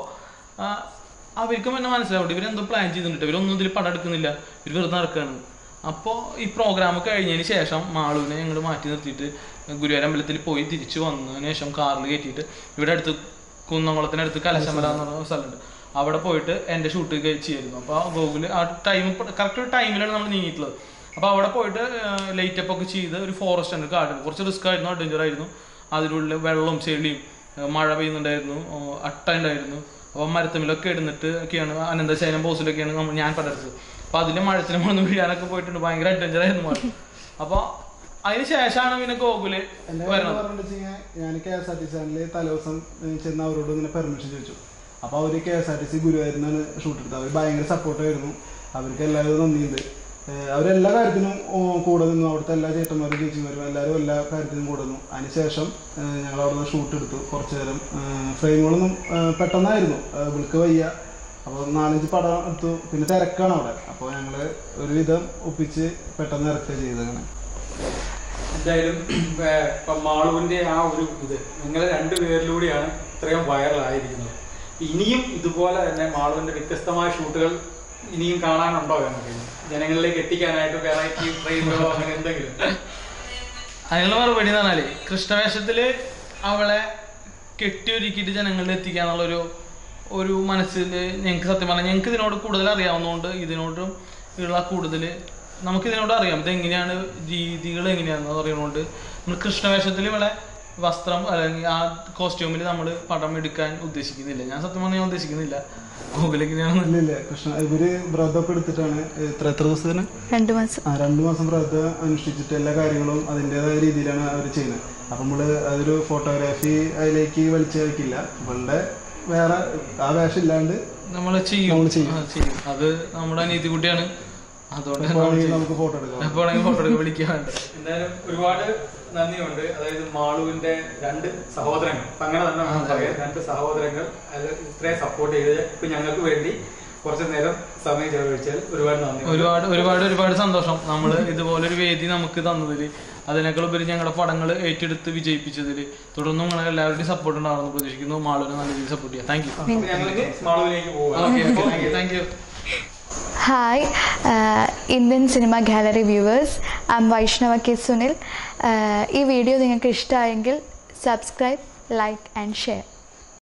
അവർക്കും എന്നെ മനസ്സിലാവുണ്ട് ഇവരെന്തോ പ്ലാൻ ചെയ്തിട്ടുണ്ട് ഇവരൊന്നും ഇതിൽ പടം എടുക്കുന്നില്ല ഇവർ വെറുതെ നടക്കുകയാണ് അപ്പോൾ ഈ പ്രോഗ്രാം കഴിഞ്ഞതിന് ശേഷം മാളുവിനെ ഞങ്ങൾ മാറ്റി നിർത്തിയിട്ട് ഗുരുവായൂർ അമ്പലത്തിൽ പോയി തിരിച്ചു വന്നതിന് ശേഷം കാറിൽ കയറ്റിയിട്ട് ഇവിടെ അടുത്ത് കുന്നംകുളത്തിനടുത്ത് കലശമല എന്ന് പറഞ്ഞ സ്ഥലമുണ്ട് അവിടെ പോയിട്ട് എൻ്റെ ഷൂട്ട് ചെയ്യായിരുന്നു അപ്പോൾ ഗോകുല് ആ ടൈം കറക്റ്റ് ഒരു ടൈമിലാണ് നമ്മൾ നീങ്ങിയിട്ടുള്ളത് അപ്പോൾ അവിടെ പോയിട്ട് ലൈറ്റ് അപ്പ് ഒക്കെ ചെയ്ത് ഒരു ഫോറസ്റ്റ് ഉണ്ട് കാട് കുറച്ച് റിസ്ക് ആയിരുന്നു അഡ്വഞ്ചർ ആയിരുന്നു അതിനുള്ളിൽ വെള്ളവും ചെളിയും ഏഹ് മഴ പെയ്യുന്നുണ്ടായിരുന്നു ഏഹ് അട്ട ഉണ്ടായിരുന്നു അപ്പോൾ മരത്തമ്മിലൊക്കെ ഇടുന്നിട്ട് ഒക്കെയാണ് അനന്തശയനം ബോസിലൊക്കെയാണ് നമ്മൾ ഞാൻ പടർച്ചത് അപ്പോൾ അതിൽ മഴത്തിന് മണ്ണ് വീഴാനൊക്കെ പോയിട്ടുണ്ട് ഭയങ്കര അഡ്വഞ്ചർ ആയിരുന്നു മഴ അപ്പോൾ അതിന് ശേഷമാണ് പിന്നെ ഗോകുല് എന്റെ വരണത് പറഞ്ഞു ഞാൻ K S R T C ചാനലിൽ തലേദിവസം ഏഹ് ചെന്ന് അവരോട് ഇങ്ങനെ പെർമിഷൻ ചോദിച്ചു അപ്പൊ അവര് K S R T C ഗുരുവായൂരിന്നാണ് ഷൂട്ട് എടുത്തത് അവർ ഭയങ്കര സപ്പോർട്ടായിരുന്നു അവർക്ക് എല്ലാവരും നന്ദിയുണ്ട് ഏഹ് അവരെല്ലാ കാര്യത്തിനും ഓ, കൂടെ നിന്നു അവിടുത്തെ എല്ലാ ചേട്ടന്മാരും ചേച്ചിമാരും എല്ലാവരും എല്ലാ കാര്യത്തിനും കൂടെ നിന്നു അതിനുശേഷം ഏഹ് ഞങ്ങൾ അവിടെ നിന്ന് ഷൂട്ട് എടുത്തു കുറച്ചു നേരം ഏഹ് ഫ്രെയിമുകളൊന്നും ഏഹ് പെട്ടെന്നായിരുന്നു ഏഹ് വിളിക്ക് വയ്യ അപ്പോൾ നാലഞ്ച് പടം എടുത്തു പിന്നെ തിരക്കാണ് അവിടെ അപ്പോൾ ഞങ്ങൾ ഒരുവിധം ഒപ്പിച്ച് പെട്ടെന്ന് ഇറക്കുക ചെയ്തതാണ് എന്തായാലും ഏർ, ഇപ്പം മാളുവിന്റെ ആ ഒരു ഇത് നിങ്ങൾ രണ്ടുപേരിലൂടെയാണ് ഇത്രയും വൈറലായിരിക്കുന്നത് ഇനിയും ഇതുപോലെ തന്നെ മാളുവിന്റെ വ്യത്യസ്തമായ ഷൂട്ടുകൾ ഇനിയും കാണാനുണ്ടോ നമുക്ക് ജനങ്ങളിലേക്ക് എത്തിക്കാനായിട്ട് വെറൈറ്റി ഫ്രെയിമുകളോ അങ്ങനെ എന്തെങ്കിലും അതിനുള്ള മറുപടി എന്ന് പറഞ്ഞാല് കൃഷ്ണവേഷത്തില് അവളെ കെട്ടിയൊരുക്കിയിട്ട് ജനങ്ങളിൽ എത്തിക്കാന്നുള്ളൊരു ഒരു മനസ്സിൽ ഞങ്ങൾക്ക് സത്യം പറഞ്ഞാൽ ഞങ്ങൾക്ക് ഇതിനോട് കൂടുതൽ അറിയാവുന്നതുകൊണ്ട് ഇതിനോടും ഉള്ള കൂടുതൽ നമുക്ക് ഇതിനോട് അറിയാം ഇത് എങ്ങനെയാണ് രീതികൾ എങ്ങനെയാണെന്ന് അറിയുന്നതുകൊണ്ട് നമ്മൾ കൃഷ്ണവേഷത്തിൽ ഇവളെ വസ്ത്രം അല്ലെങ്കിൽ ആ കോസ്റ്റ്യൂമിൽ നമ്മൾ പടം എടുക്കാൻ ഉദ്ദേശിക്കുന്നില്ല ഞാൻ സത്യം പറഞ്ഞാൽ ഞാൻ ഉദ്ദേശിക്കുന്നില്ല ഗൂഗിലെങ്ങനെയാണ് ഇല്ല ഇല്ല കൃഷ്ണ ഇവര് വ്രതമൊക്കെ എടുത്തിട്ടാണ് ഇത്ര എത്ര ദിവസത്തിന് രണ്ടു മാസം ആ രണ്ടു മാസം വ്രതം അനുഷ്ഠിച്ചിട്ട് എല്ലാ കാര്യങ്ങളും അതിൻ്റെതായ രീതിയിലാണ് അവർ ചെയ്യുന്നത് അപ്പൊ നമ്മള് അതൊരു ഫോട്ടോഗ്രാഫി അതിലേക്ക് വലിച്ചു വയ്ക്കില്ല ഇവളുടെ വേറെ ആ വേഷം ഇല്ലാണ്ട് നമ്മൾ ചെയ്യും നമ്മള് ചെയ്യും. ആ, ചെയ്യും അത് നമ്മുടെ അനീതി കുട്ടിയാണ് അതുകൊണ്ട് നമ്മൾ വേണമെങ്കിൽ ചെയ്യും. നമുക്ക് ഫോട്ടോ എടുക്കാം എപ്പോ വേണമെങ്കിൽ ഫോട്ടോ എടുക്കാൻ വിളിക്കാൻ വേണ്ട എന്തായാലും ഒരുപാട് നന്ദിയുണ്ട് അതായത് മാളുവിന്റെ രണ്ട് സഹോദരങ്ങൾ ഇപ്പൊ അങ്ങനെ തന്നെ വേണം പറയാം രണ്ട് സഹോദരങ്ങൾ അത് ഇത്രയും സപ്പോർട്ട് ചെയ്ത് ഇപ്പൊ ഞങ്ങൾക്ക് വേണ്ടി കുറച്ചു നേരം സമയം ചെലവഴിച്ചാൽ ഒരുപാട് നന്ദി ഒരുപാട് ഒരുപാട് ഒരുപാട് സന്തോഷം നമ്മൾ ഇതുപോലെ ഒരു വേദി നമുക്ക് തന്നതിൽ അതിനേക്കാൾ ഉപരി ഞങ്ങളുടെ പടങ്ങൾ ഏറ്റെടുത്ത് വിജയിപ്പിച്ചതിൽ തുടർന്നും നിങ്ങളെ എല്ലാവരുടെയും സപ്പോർട്ട് ഉണ്ടാവുമെന്ന് പ്രതീക്ഷിക്കുന്നു മാളുവിനെ നല്ല രീതിയിൽ സപ്പോർട്ട് ചെയ്യാം താങ്ക് യു അപ്പൊ ഞങ്ങളിനി മാളുവിലേക്ക് പോവാം okay thank you Hi, uh, Indian Cinema Gallery viewers. I'm Vaishnava K. Sunil. Uh, ഈ വീഡിയോ നിങ്ങൾക്ക് ഇഷ്ടമായെങ്കിൽ സബ്സ്ക്രൈബ് ലൈക്ക് ആൻഡ് ഷെയർ